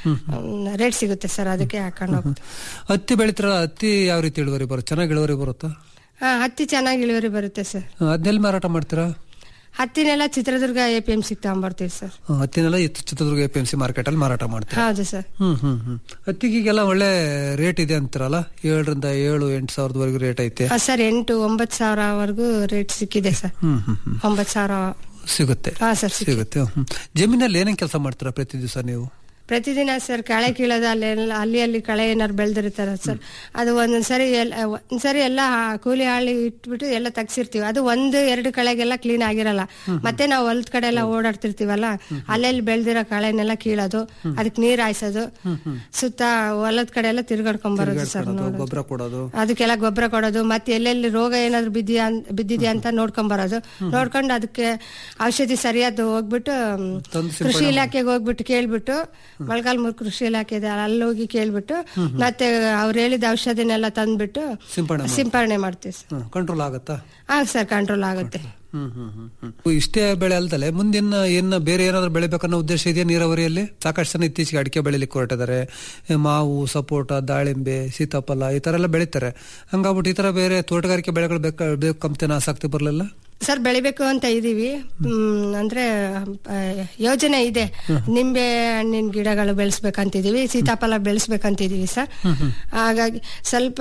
ರೇಟ್ ಸಿಗುತ್ತೆ ಸರ್ ಅದಕ್ಕೆ ಹಾಕೊಂಡು ಹೋಗ್ತೀವಿ ಹತ್ತಿ ಬೆಳಿತೀರ ಹತ್ತಿ ಯಾವ ರೀತಿ ಇಳುವರಿ ಬರುತ್ತೆ ಚೆನ್ನಾಗಿ ಇಳುವರಿ ಬರುತ್ತಾ ಹಾ ಹತ್ತಿ ಚೆನ್ನಾಗಿ ಇಳುವರಿ ಬರುತ್ತೆ ಸರ್ ಹ್ಮ್, ಅದನ್ನೆಲ್ಲಿ ಮಾರಾಟ ಮಾಡ್ತೀರಾ ಹತ್ತಿನೆಲ್ಲ ಚಿತ್ರದುರ್ಗ ಎ ಪಿ ಎಂ ಸಿಗೆ ತಗೊಂಡ್ಬರ್ತೀವಿ ಸರ್ ಹ್ಮ್, ಹತ್ತಿನೆಲ್ಲ ಈ Chitradurga A P M C market ಅಲ್ಲಿ ಮಾರಾಟ ಮಾಡ್ತೀರಾ ಹೌದು ಸರ್ ಹ್ಮ್ ಹ್ಮ್ ಹ್ಮ್ ಹತ್ತಿಗೆಲ್ಲ ಒಳ್ಳೆ ರೇಟ್ ಇದೆ ಅಂತೀರಲ್ಲ ಏಳರಿಂದ ಏಳು ಎಂಟು ಸಾವಿರದವರೆಗೂ ರೇಟ್ ಐತೆ ಹಾ, ಸರ್ ಎಂಟು ಒಂಬತ್ತು ಸಾವಿರವರೆಗೂ ರೇಟ್ ಸಿಕ್ಕಿದೆ ಸರ್ ಹ್ಮ್ ಹ್ಮ್ ಹ್ಮ್ ಒಂಬತ್ತು ಸಾವಿರ ಸಿಗುತ್ತೆ ಹಾ ಸರ್ ಸಿಕ್ಕಿದೆ. ಸಿಗುತ್ತೆ ಹ್ಮ್. ಜಮೀನಲ್ಲಿ ಏನೇನ್ ಕೆಲಸ ಮಾಡ್ತೀರಾ ಪ್ರತಿ ದಿವಸ ನೀವು ಪ್ರತಿದಿನ ಸರ್ ಕಳೆ ಕೀಳೋದು ಅಲ್ಲೆಲ್ಲ ಅಲ್ಲಿ ಅಲ್ಲಿ ಕಳೆ ಏನಾರು ಬೆಳೆದಿರ್ತಾರ ಸರ್ ಅದು ಒಂದೊಂದ್ಸರಿ ಎಲ್ಲ ಒಂದ್ಸರಿ ಎಲ್ಲ ಕೂಲಿ ಆಳಿ ಇಟ್ಬಿಟ್ಟು ಎಲ್ಲ ತೆಗ್ಸಿರ್ತೀವಿ ಅದು ಒಂದು ಎರಡು ಕಳೆಗೆಲ್ಲ ಕ್ಲೀನ್ ಆಗಿರಲ್ಲ ಮತ್ತೆ ನಾವು ಹೊಲದ ಕಡೆ ಎಲ್ಲ ಓಡಾಡ್ತಿರ್ತೀವಲ್ಲ ಅಲ್ಲೆಲ್ಲಿ ಬೆಳೆದಿರೋ ಕಳೆನೆಲ್ಲ ಕೀಳೋದು ಅದಕ್ಕೆ ನೀರ್ ಹಾಯ್ಸೋದು ಸುತ್ತ ಹೊಲದ ಕಡೆ ಎಲ್ಲ ತಿರ್ಗಾಡ್ಕೊಂಡ್ ಬರೋದು ಸರ್ ನೋಡೋದು ಗೊಬ್ಬರ ಕೊಡೋದು ಅದಕ್ಕೆಲ್ಲ ಗೊಬ್ಬರ ಕೊಡೋದು ಮತ್ತೆ ಎಲ್ಲೆಲ್ಲಿ ರೋಗ ಏನಾದ್ರು ಬಿದ್ದಿಯಾ ಬಿದ್ದಿದ್ಯಾ ಅಂತ ನೋಡ್ಕೊಂಡ್ ಬರೋದು ನೋಡ್ಕೊಂಡು ಅದಕ್ಕೆ ಔಷಧಿ ಸರಿಯಾದ ಹೋಗ್ಬಿಟ್ಟು ಮ್, ತಂದು ಕೃಷಿ ಇಲಾಖೆಗೆ ಹೋಗ್ಬಿಟ್ಟು ಕೇಳ್ಬಿಟ್ಟು ಮೊಳಕಾಲ್ಮೂರು ಕೃಷಿ ಇಲಾಖೆ ಇದೆ ಅಲ್ಲಿ ಹೋಗಿ ಕೇಳ್ಬಿಟ್ಟು ಮತ್ತೆ ಅವ್ರು ಹೇಳಿದ ಔಷಧಿನೆಲ್ಲ ತಂದ್ಬಿಟ್ಟು ಸಿಂಪಡಣೆ ಮಾಡಿ. ಸಿಂಪರಣೆ ಮಾಡ್ತೀವಿ ಸರ್ ಕಂಟ್ರೋಲ್ ಆಗತ್ತಾ ಆಗ ಸರ್ ಕಂಟ್ರೋಲ್ ಆಗುತ್ತೆ ಹ್ಮ್ ಹ್ಮ್ ಹ್ಮ್ ಹ್ಮ್. ಇಷ್ಟೇ ಬೆಳೆ ಅಲ್ದಲೆ ಮುಂದಿನ ಏನ ಬೇರೆ ಏನಾದ್ರು ಬೆಳಿಬೇಕನ್ನೋ ಉದ್ದೇಶ ಇದೆಯಾ ನೀರಾವರಿಯಲ್ಲಿ ಸಾಕಷ್ಟು ಜನ ಇತ್ತೀಚೆಗೆ ಅಡಿಕೆ ಬೆಳಿಲಿಕ್ಕೆ ಹೊರಟಿದ್ದಾರೆ ಏ, ಮಾವು ಸಪೋಟ ದಾಳಿಂಬೆ ಸೀತಾಫಲ ಈ ತರ ಎಲ್ಲ ಬೆಳಿತಾರೆ ಹಂಗಾಗ್ಬಿಟ್ಟು ಈ ತರ ಬೇರೆ ತೋಟಗಾರಿಕೆ ಬೆಳೆಗಳು ಬೇಕ ಬೇಕಂತೇನ ಆಸಕ್ತಿ ಬರಲಿಲ್ಲ ಸರ್ ಬೆಳಿಬೇಕು ಅಂತ ಇದೀವಿ ಹ್ಮ್, ಅಂದ್ರೆ ಆ, ಯೋಜನೆ ಇದೆ ನಿಂಬೆ ಹಣ್ಣಿನ ಗಿಡಗಳು ಬೆಳೆಸ್ಬೇಕಂತಿದೀವಿ ಸೀತಾಫಲ ಬೆಳೆಸ್ಬೇಕಂತಿದೀವಿ ಸರ್ ಹಾಗಾಗಿ ಸ್ವಲ್ಪ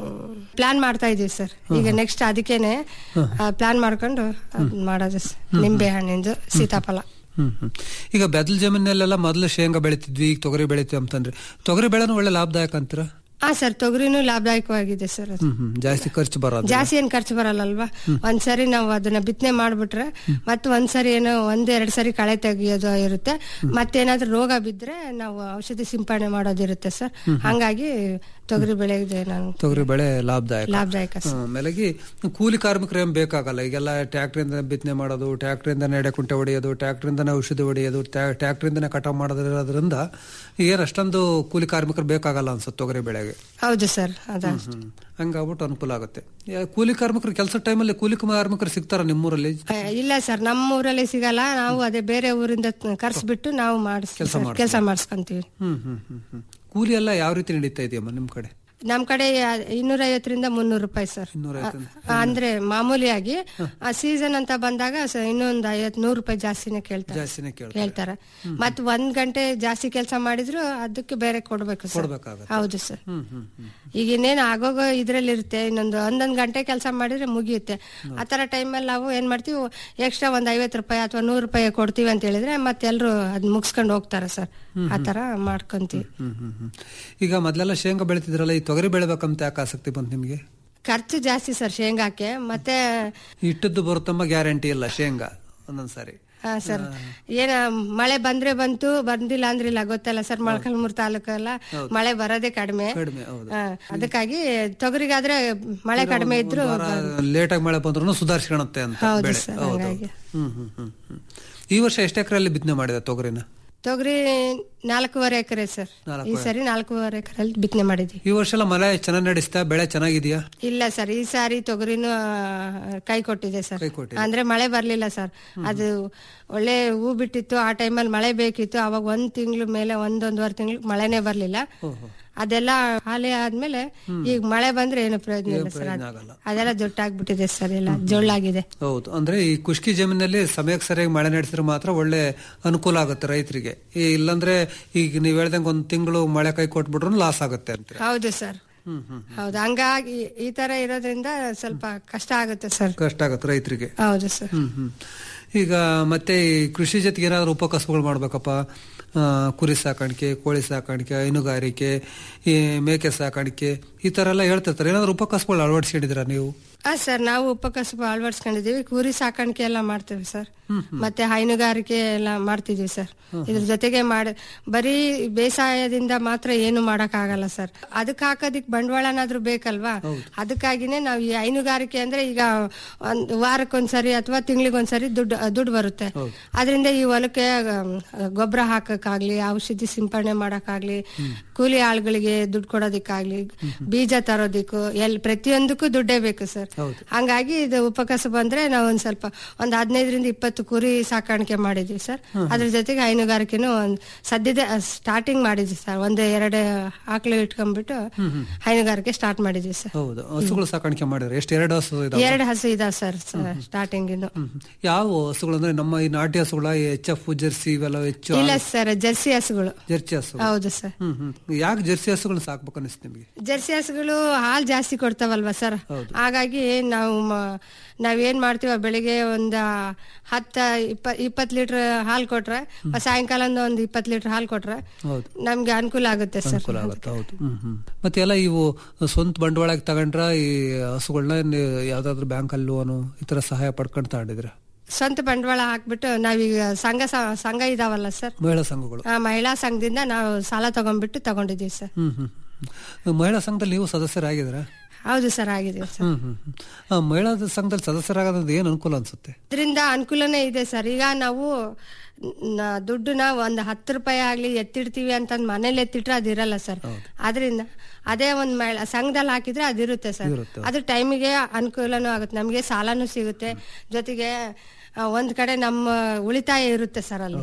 ಪ್ಲಾನ್ ಮಾಡ್ತಾ ಇದೀವಿ ಸರ್ ಈಗ ನೆಕ್ಸ್ಟ್ ಅದಕ್ಕೇನೆ ಪ್ಲಾನ್ ಮಾಡ್ಕೊಂಡು ಅದ್ ಮಾಡೋದು ಸರ್. ನಿಂಬೆ ಹಣ್ಣಿಂದು ಸೀತಾಫಲ ಹ್ಮ್ ಹ್ಮ್ ಈಗ ಬೆದಲ್ ಜಮೀನಲ್ಲೆಲ್ಲ ಮೊದಲು ಶೇಂಗಾ ಬೆಳಿತಿದ್ವಿ ಈಗ ತೊಗರಿ ಬೆಳಿತೀವಿ ಅಂತಂದ್ರೆ ತೊಗರಿ ಬೆಳೆನೂ ಒಳ್ಳೆ ಲಾಭದಾಯಕ ಅಂತೀರ ಹಾ ಸರ್ ತೊಗರಿನೂ ಲಾಭದಾಯಕವಾಗಿದೆ ಸರ್ ಅದು ಹ್ಮ್ ಹ್ಮ್ ಜಾಸ್ತಿ ಖರ್ಚು ಬರೋದು ಜಾಸ್ತಿ ಏನ್ ಖರ್ಚು ಬರಲ್ಲಲ್ವಾ ಒಂದ್ಸರಿ ನಾವು ಅದನ್ನ ಬಿತ್ತನೆ ಮಾಡ್ಬಿಟ್ರೆ ಮತ್ತೆ ಒಂದ್ಸರಿ ಏನೋ ಒಂದ್ ಎರಡ್ ಸರಿ ಕಳೆ ತೆಗಿಯೋದು ಇರುತ್ತೆ ಮತ್ತೇನಾದ್ರೂ ರೋಗ ಬಿದ್ರೆ ನಾವು ಔಷಧಿ ಸಿಂಪಡಣೆ ಮಾಡೋದಿರುತ್ತೆ ಸರ್ ಹಂಗಾಗಿ ತೊಗರಿ ಬೆಳೆಗಿದೆ ನಾನು ತೊಗರಿ ಬೆಳೆ ಲಾಭದಾಯಕ ಲಾಭದಾಯಕ ಸರ್ ಹ್ಮ್, ಆಮೇಲಾಗಿ ಕೂಲಿ ಕಾರ್ಮಿಕರು ಏನ್ ಬೇಕಾಗಲ್ಲ ಈಗೆಲ್ಲ ಟ್ರ್ಯಾಕ್ಟರ್ ಬಿತ್ತನೆ ಮಾಡೋದು ಟ್ರ್ಯಾಕ್ಟರ್ ಇಂದ ಎಡೆ ಕುಂಟೆ ಹೊಡೆಯೋದು ಟ್ರ್ಯಾಕ್ಟರ್ ಇಂದನೇ ಔಷಧಿ ಹೊಡೆಯೋದು ಟ್ರ್ಯಾಕ್ಟರ್ ಇಂದನೇ ಕಟಾವ್ ಮಾಡೋದ್ರಿಂದ ಏನ್ ಅಷ್ಟೊಂದು ಕೂಲಿ ಕಾರ್ಮಿಕರು ಬೇಕಾಗಲ್ಲ ಅನ್ಸುತ್ತೆ ತೊಗರಿ ಬೆಳೆಗೆ ಹೌದು ಸರ್ ಅದ ಹ್ಮ್. ಹಂಗಾಗ್ಬಿಟ್ಟು ಅನುಕೂಲ ಆಗುತ್ತೆ ಯಾ- ಕೂಲಿ ಕಾರ್ಮಿಕರು ಕೆಲಸ ಟೈಮಲ್ಲಿ ಕೂಲಿ ಕಾರ್ಮಿಕರು ಸಿಗ್ತಾರ ನಿಮ್ಮೂರಲ್ಲಿ ಇಲ್ಲ ಸರ್ ನಮ್ಮ ಊರಲ್ಲಿ ಸಿಗಲ್ಲ ನಾವು ಅದೇ ಬೇರೆ ಊರಿಂದ ಕರ್ಸ್ಬಿಟ್ಟು ನಾವು ಮಾಡಿಸ್ತೀವಿ ಕೆಲ್ಸ ಕೆಲಸ ಮಾಡಿಸ್ಕೊಂತೀವಿ ಹ್ಮ್ ಹ್ಮ್ ಹ್ಮ್ ಹ್ಮ್ ಕೂಲಿ ಎಲ್ಲ ಯಾವ ರೀತಿ ನಡೀತಾ ಇದೆಯಮ್ಮ ನಿಮ್ ಕಡೆ ನಮ್ ಕಡೆ ಇನ್ನೂರ ಐವತ್ತರಿಂದ ಮುನ್ನೂರು ರೂಪಾಯಿ ಸರ್ ಇನ್ನೂರೈವತ್ತರಿಂದ ಆ, ಅಂದ್ರೆ ಮಾಮೂಲಿಯಾಗಿ ಆ ಸೀಸನ್ ಅಂತ ಬಂದಾಗ ಸ- ಇನ್ನೊಂದು ಐವತ್ ನೂರು ರೂಪಾಯಿ ಜಾಸ್ತಿನೇ ಕೇಳ್ತಾರೆ ಜಾಸ್ತಿನೇ ಕೇಳ್ತಾರೆ. ಕೇಳ್ತಾರೆ ಮತ್ ಒಂದ್ ಗಂಟೆ ಜಾಸ್ತಿ ಕೆಲಸ ಮಾಡಿದ್ರು ಅದಕ್ಕೆ ಬೇರೆ ಕೊಡ್ಬೇಕು ಸರ್ ಕೊಡ್ಬೇಕಾಗತ್ತೆ. ಹೌದು ಸರ್ ಹ್ಮ್ ಹ್ಮ್ ಹ್ಮ್ ಈಗ ಇನ್ನೇನು ಆಗೋಗೋ ಇದ್ರಲ್ಲಿ ಇರುತ್ತೆ ಇನ್ನೊಂದು ಒಂದೊಂದ್ ಗಂಟೆ ಕೆಲಸ ಮಾಡಿದ್ರೆ ಮುಗಿಯುತ್ತೆ ಆ ತರ ಟೈಮಲ್ಲಿ ನಾವು ಏನ್ ಮಾಡ್ತೀವಿ ಎಕ್ಸ್ಟ್ರಾ ಒಂದ್ ಐವತ್ತು ರೂಪಾಯಿ ಅಥವಾ ನೂರು ರೂಪಾಯಿ ಕೊಡ್ತೀವಿ ಅಂತ ಹೇಳಿದ್ರೆ ಮತ್ತೆಲ್ರು ಅದ್ ಮುಗಿಸ್ಕೊಂಡು ಹೋಗ್ತಾರೆ ಸರ್ ಆ ತರ ಮಾಡ್ಕೊಂತೀವಿ ಹ್ಮ್ ಹ್ಮ್ ಹ್ಮ್ ಈಗ ಮೊದ್ಲೆಲ್ಲ ಶೇಂಗಾ ಬೆಳಿತಿದ್ರಲ್ಲ ಈ ತೊಗರಿ ಬೆಳಿಬೇಕಂತ ಯಾಕೆ ಆಸಕ್ತಿ ಬಂತು ನಿಮ್ಗೆ ಖರ್ಚು ಜಾಸ್ತಿ ಸರ್ ಶೇಂಗಾಕ್ಕೆ ಮತ್ತೆ ಇಟ್ಟದ್ದು ಬರುತ್ತಮ್ಮ ಗ್ಯಾರಂಟಿ ಇಲ್ಲ ಶೇಂಗಾ ಒಂದೊಂದ್ಸಾರಿ ಹಾ ಸರ್ ಏನ ಮಳೆ ಬಂದ್ರೆ ಬಂತು ಬಂದಿಲ್ಲ ಅಂದ್ರಿಲ್ಲ ಗೊತ್ತಲ್ಲ ಸರ್ ಮೊಳಕಾಲ್ಮೂರು ತಾಲೂಕಲ್ಲ ಮಳೆ ಬರೋದೇ ಕಡಿಮೆ ಕಡಿಮೆ ಹೌದು ಹಾ, ಅದಕ್ಕಾಗಿ ತೊಗರಿಗಾದ್ರೆ ಮಳೆ ಕಡಿಮೆ ಇದ್ರು ಲೇಟ್ ಆಗಿ ಮಳೆ ಬಂದ್ರು ಸುಧಾರಿಸ್ಕೊಳತ್ತೆ ಅಂತ ಹೌದು ಬೆಳೆ ಸರ್, ಹೌದು ಹಂಗಾಗಿ. ಹ್ಮ್ ಹ್ಮ್ ಹ್ಮ್ ಹ್ಮ್ ಈ ವರ್ಷ ಎಷ್ಟು ಎಕರೆಯಲ್ಲಿ ಬಿತ್ತನೆ ಮಾಡಿದೆ ತೊಗರಿನ ತೊಗರಿ ನಾಲ್ಕೂವರೆ ಎಕರೆ ಸರ್ ಈ ಸರಿ ನಾಲ್ಕೂವರೆ ಎಕರೆಲ್ಲಿ ಬಿತ್ತನೆ ಮಾಡಿದ್ವಿ ಈ ವರ್ಷ ಎಲ್ಲ ಮಳೆ ಚೆನ್ನಾಗಿ ನಡೆಸ್ತಾ ಬೆಳೆ ಚೆನ್ನಾಗಿದೆಯಾ ಇಲ್ಲ ಸರ್ ಈ ಸಾರಿ ತೊಗರಿನೂ ಆ, ಕೈ ಕೊಟ್ಟಿದೆ ಸರ್ ಕೈ ಕೊಟ್ಟಿದೆ. ಅಂದ್ರೆ ಮಳೆ ಬರ್ಲಿಲ್ಲ ಸರ್ ಅದು ಒಳ್ಳೆ ಹೂ ಬಿಟ್ಟಿತ್ತು ಆ ಟೈಮಲ್ಲಿ ಮಳೆ ಬೇಕಿತ್ತು ಅವಾಗ ಒಂದ್ ತಿಂಗಳ ಮೇಲೆ ಒಂದೊಂದುವರೆ ತಿಂಗಳು ಮಳೆನೇ ಬರ್ಲಿಲ್ಲ ಅದೆಲ್ಲ ಹಾಲಿ ಆದ್ಮೇಲೆ ಈಗ ಮಳೆ ಬಂದ್ರೆ ಏನು ಪ್ರಯೋಜನ ಇಲ್ಲ ಸರ್ ಅದ್- ಆಗಲ್ಲ. ಅದೆಲ್ಲ ಜೊಟ್ಟಾಗ್ಬಿಟ್ಟಿದೆ ಸರ್ ಎಲ್ಲ ಜೊಳ್ಳಾಗಿದೆ ಹೌದು ಅಂದ್ರೆ ಈ ಖುಷ್ಕಿ ಜಮೀನಲ್ಲಿ ಸಮಯಕ್ಕೆ ಸರಿಯಾಗಿ ಮಳೆ ನಡೆಸಿದ್ರೆ ಮಾತ್ರ ಒಳ್ಳೆ ಅನುಕೂಲ ಆಗುತ್ತೆ ರೈತರಿಗೆ ಈ ಇಲ್ಲಾಂದ್ರೆ ಈಗ ನೀವ್ ಹೇಳ್ದಂಗೆ ಒಂದ್ ತಿಂಗಳು ಮಳೆ ಕೈ ಕೊಟ್ಬಿಟ್ರು ಲಾಸ್ ಆಗುತ್ತೆ ಅಂತ ಹೌದು ಸರ್ ಹ್ಮ್ ಹ್ಮ್ ಹೌದು ಹಂಗಾಗಿ ಈ ತರ ಇರೋದ್ರಿಂದ ಸ್ವಲ್ಪ ಕಷ್ಟ ಆಗುತ್ತೆ ಸರ್ ಕಷ್ಟ ಆಗುತ್ತೆ ರೈತರಿಗೆ ಹೌದು ಸರ್ ಹ್ಮ್ ಹ್ಮ್ ಈಗ ಮತ್ತೆ ಈ ಕೃಷಿ ಜೊತೆಗೆ ಏನಾದ್ರು ಉಪಕಸಬುಗಳು ಮಾಡ್ಬೇಕಪ್ಪ ಆ, ಕುರಿ ಸಾಕಾಣಿಕೆ ಕೋಳಿ ಸಾಕಾಣಿಕೆ ಹೈನುಗಾರಿಕೆ ಈ ಮೇಕೆ ಸಾಕಾಣಿಕೆ ಈ ತರ ಎಲ್ಲ ಹೇಳ್ತಿರ್ತಾರೆ ಏನಾದ್ರು ಉಪಕಸಬುಗಳು ಅಳವಡಿಸ್ಕೊಂಡಿದ್ದೀರಾ ನೀವು ಹಾ ಸರ್ ನಾವು ಉಪಕಸಬು ಅಳವಡಿಸ್ಕೊಂಡಿದೀವಿ ಕುರಿ ಸಾಕಾಣಿಕೆ ಎಲ್ಲ ಮಾಡ್ತೇವೆ ಸರ್ ಮತ್ತೆ ಹೈನುಗಾರಿಕೆ ಎಲ್ಲ ಮಾಡ್ತಿದೀವಿ ಸರ್ ಇದ್ರ ಜೊತೆಗೆ ಮಾಡ ಬರೀ ಬೇಸಾಯದಿಂದ ಮಾತ್ರ ಏನು ಮಾಡಕ್ ಆಗಲ್ಲ ಸರ್ ಅದಕ್ಕೆ ಹಾಕೋದಿಕ್ ಬಂಡವಾಳನಾದ್ರೂ ಬೇಕಲ್ವಾ ಅದಕ್ಕಾಗಿನೇ ನಾವು ಈ ಹೈನುಗಾರಿಕೆ ಅಂದ್ರೆ ಈಗ ಒಂದ್ ವಾರಕ್ಕೊಂದ್ಸರಿ ಅಥವಾ ತಿಂಗಳಿಗೊಂದ್ಸರಿ ದುಡ್ಡು ದುಡ್ಡು ಬರುತ್ತೆ ಅದರಿಂದ ಈ ಹೊಲಕ್ಕೆ ಗೊಬ್ಬರ ಹಾಕಕ್ಕಾಗ್ಲಿ ಔಷಧಿ ಸಿಂಪಡಣೆ ಮಾಡಕ್ಕಾಗ್ಲಿ ಕೂಲಿ ಆಳುಗಳಿಗೆ ದುಡ್ಡು ಕೊಡೋದಿಕ್ಕಾಗ್ಲಿ ಬೀಜ ತರೋದಿಕ್ಕೂ ಎಲ್ ಪ್ರತಿಯೊಂದಕ್ಕೂ ದುಡ್ಡೇ ಬೇಕು ಸರ್ ಹಂಗಾಗಿ ಇದು ಉಪಕಸಬು ಅಂದ್ರೆ ನಾವು ಒಂದ್ ಸ್ವಲ್ಪ ಒಂದ್ ಹದಿನೈದರಿಂದ ಇಪ್ಪತ್ತು ಕುರಿ ಸಾಕಾಣಿಕೆ ಮಾಡಿದ್ವಿ ಸರ್ ಅದ್ರ ಜೊತೆಗೆ ಹೈನುಗಾರಿಕೆನೂ ಒಂದ್ ಸದ್ಯದ ಸ್ಟಾರ್ಟಿಂಗ್ ಮಾಡಿದ್ವಿ ಸರ್ ಒಂದು ಎರಡು ಆಕಳು ಇಟ್ಕೊಂಡ್ಬಿಟ್ಟು ಹೈನುಗಾರಿಕೆ ಸ್ಟಾರ್ಟ್ ಮಾಡಿದ್ವಿ ಸರ್ ಹೌದು ಹಸುಗಳು ಸಾಕಾಣಿಕೆ ಮಾಡಿದ್ರೆ ಎಷ್ಟು ಎರಡು ಹಸು ಇದಾವೆ ಎರಡು ಹಸು ಇದಾವ್ ಸರ್ ಸ್ಟಾರ್ಟಿಂಗ್ ಇನ್ನು ಯಾವ ಹಸುಗಳು ಅಂದ್ರೆ ನಮ್ಮ ಈ ನಾಟಿ ಹಸುಗಳ ಎಚ್ ಎಫ್ ಜರ್ಸಿ ಇವೆಲ್ಲ ಹೆಚ್ಚು ಇಲ್ಲ ಸರ್ ಜರ್ಸಿ ಹಸುಗಳು ಜರ್ಸಿ ಹಸು ಹೌದು ಸರ್ ಹ್ಮ್ ಹ್ಮ್ ಯಾಕೆ ಜರ್ಸಿ ಹಸುಗಳನ್ನ ಸಾಕ್ಬೇಕು ಅನಿಸ್ತು ನಿಮಗೆ ಜರ್ಸಿ ಹಸುಗಳು ಹಾಲ್ ಜಾಸ್ತಿ ಕೊಡ್ತಾವಲ್ವಾ ಸರ್ ಹಾಗಾಗಿ ಹಂಗಾಗಿ ನಾವು ಮ- ನಾವೇನ್ ಮಾಡ್ತೀವ ಬೆಳಿಗ್ಗೆ ಒಂದ್ ಹತ್ತ ಇಪ್ಪ ಇಪ್ಪತ್ ಲೀಟರ್ ಹಾಲ್ ಕೊಟ್ರೆ ಸಾಯಂಕಾಲ ಒಂದ್ ಇಪ್ಪತ್ ಲೀಟರ್ ಹಾಲ್ ಕೊಟ್ರೆ ಹೌದು ನಮ್ಗೆ ಅನುಕೂಲ ಆಗುತ್ತೆ ಸರ್ ಅನುಕೂಲ ಆಗುತ್ತೆ ಹೌದು ಹ್ಮ್ ಹ್ಮ್ ಮತ್ತೆ ಎಲ್ಲ ಇವು ಸ್ವಂತ ಬಂಡವಾಳಕ್ಕೆ ತಗೊಂಡ್ರ ಈ ಹಸುಗಳನ್ನ ಯಾವ್ದಾದ್ರು ಬ್ಯಾಂಕ್ ಅಲ್ಲಿ ಲೋನು ಈ ತರ ಸಹಾಯ ಪಡ್ಕೊಂಡು ತಗೊಂಡಿದ್ರ ಸ್ವಂತ ಬಂಡವಾಳ ಹಾಕ್ಬಿಟ್ಟು ನಾವೀಗ ಸಂಘ ಸ- ಸಂಘ ಇದಾವಲ್ಲ ಸರ್ ಮಹಿಳಾ ಸಂಘಗಳು ಆ ಮಹಿಳಾ ಸಂಘದಿಂದ ನಾವು ಸಾಲ ತಗೊಂಡ್ಬಿಟ್ಟು ತಗೊಂಡಿದೀವಿ ಸರ್ ಹ್ಮ್ ಹ್ಮ್ ಹ್ಮ್. ಮಹಿಳಾ ಸಂಘದಲ್ಲಿ ನೀವು ಸದಸ್ಯರಾಗಿದ್ರ ಹೌದು ಸರ್ ಆಗಿದೆ ಸರ್ ಹ್ಮ್ ಹ್ಮ್ ಹ್ಮ್. ಆ, ಮಹಿಳಾ ಸಂಘದಲ್ಲಿ ಸದಸ್ಯರಾಗೋದ್ರಿಂದ ಏನ್ ಅನುಕೂಲ ಅನ್ಸುತ್ತೆ ಇದರಿಂದ ಅನುಕೂಲನೇ ಇದೆ ಸರ್ ಈಗ ನಾವು ನ- ದುಡ್ಡನ್ನ ಒಂದ್ ಹತ್ತು ರೂಪಾಯಿ ಆಗ್ಲಿ ಎತ್ತಿಡ್ತೀವಿ ಅಂತ ಮನೇಲಿ ಎತ್ತಿಟ್ರೆ ಅದಿರಲ್ಲ ಸರ್ ಅದರಿಂದ ಅದೇ ಒಂದ್ ಮಹಿಳಾ ಸಂಘದಲ್ಲಿ ಹಾಕಿದ್ರೆ ಅದಿರುತ್ತೆ ಸರ್ ಇರುತ್ತೆ. ಅದ್ರ ಟೈಮಿಗೆ ಅನುಕೂಲನೂ ಆಗುತ್ತೆ ನಮಗೆ ಸಾಲನೂ ಸಿಗುತ್ತೆ ಜೊತೆಗೆ ಆ, ಒಂದ್ ಕಡೆ ನಮ್ಮ ಉಳಿತಾಯ ಇರುತ್ತೆ ಸರ್ ಅಲ್ಲಿ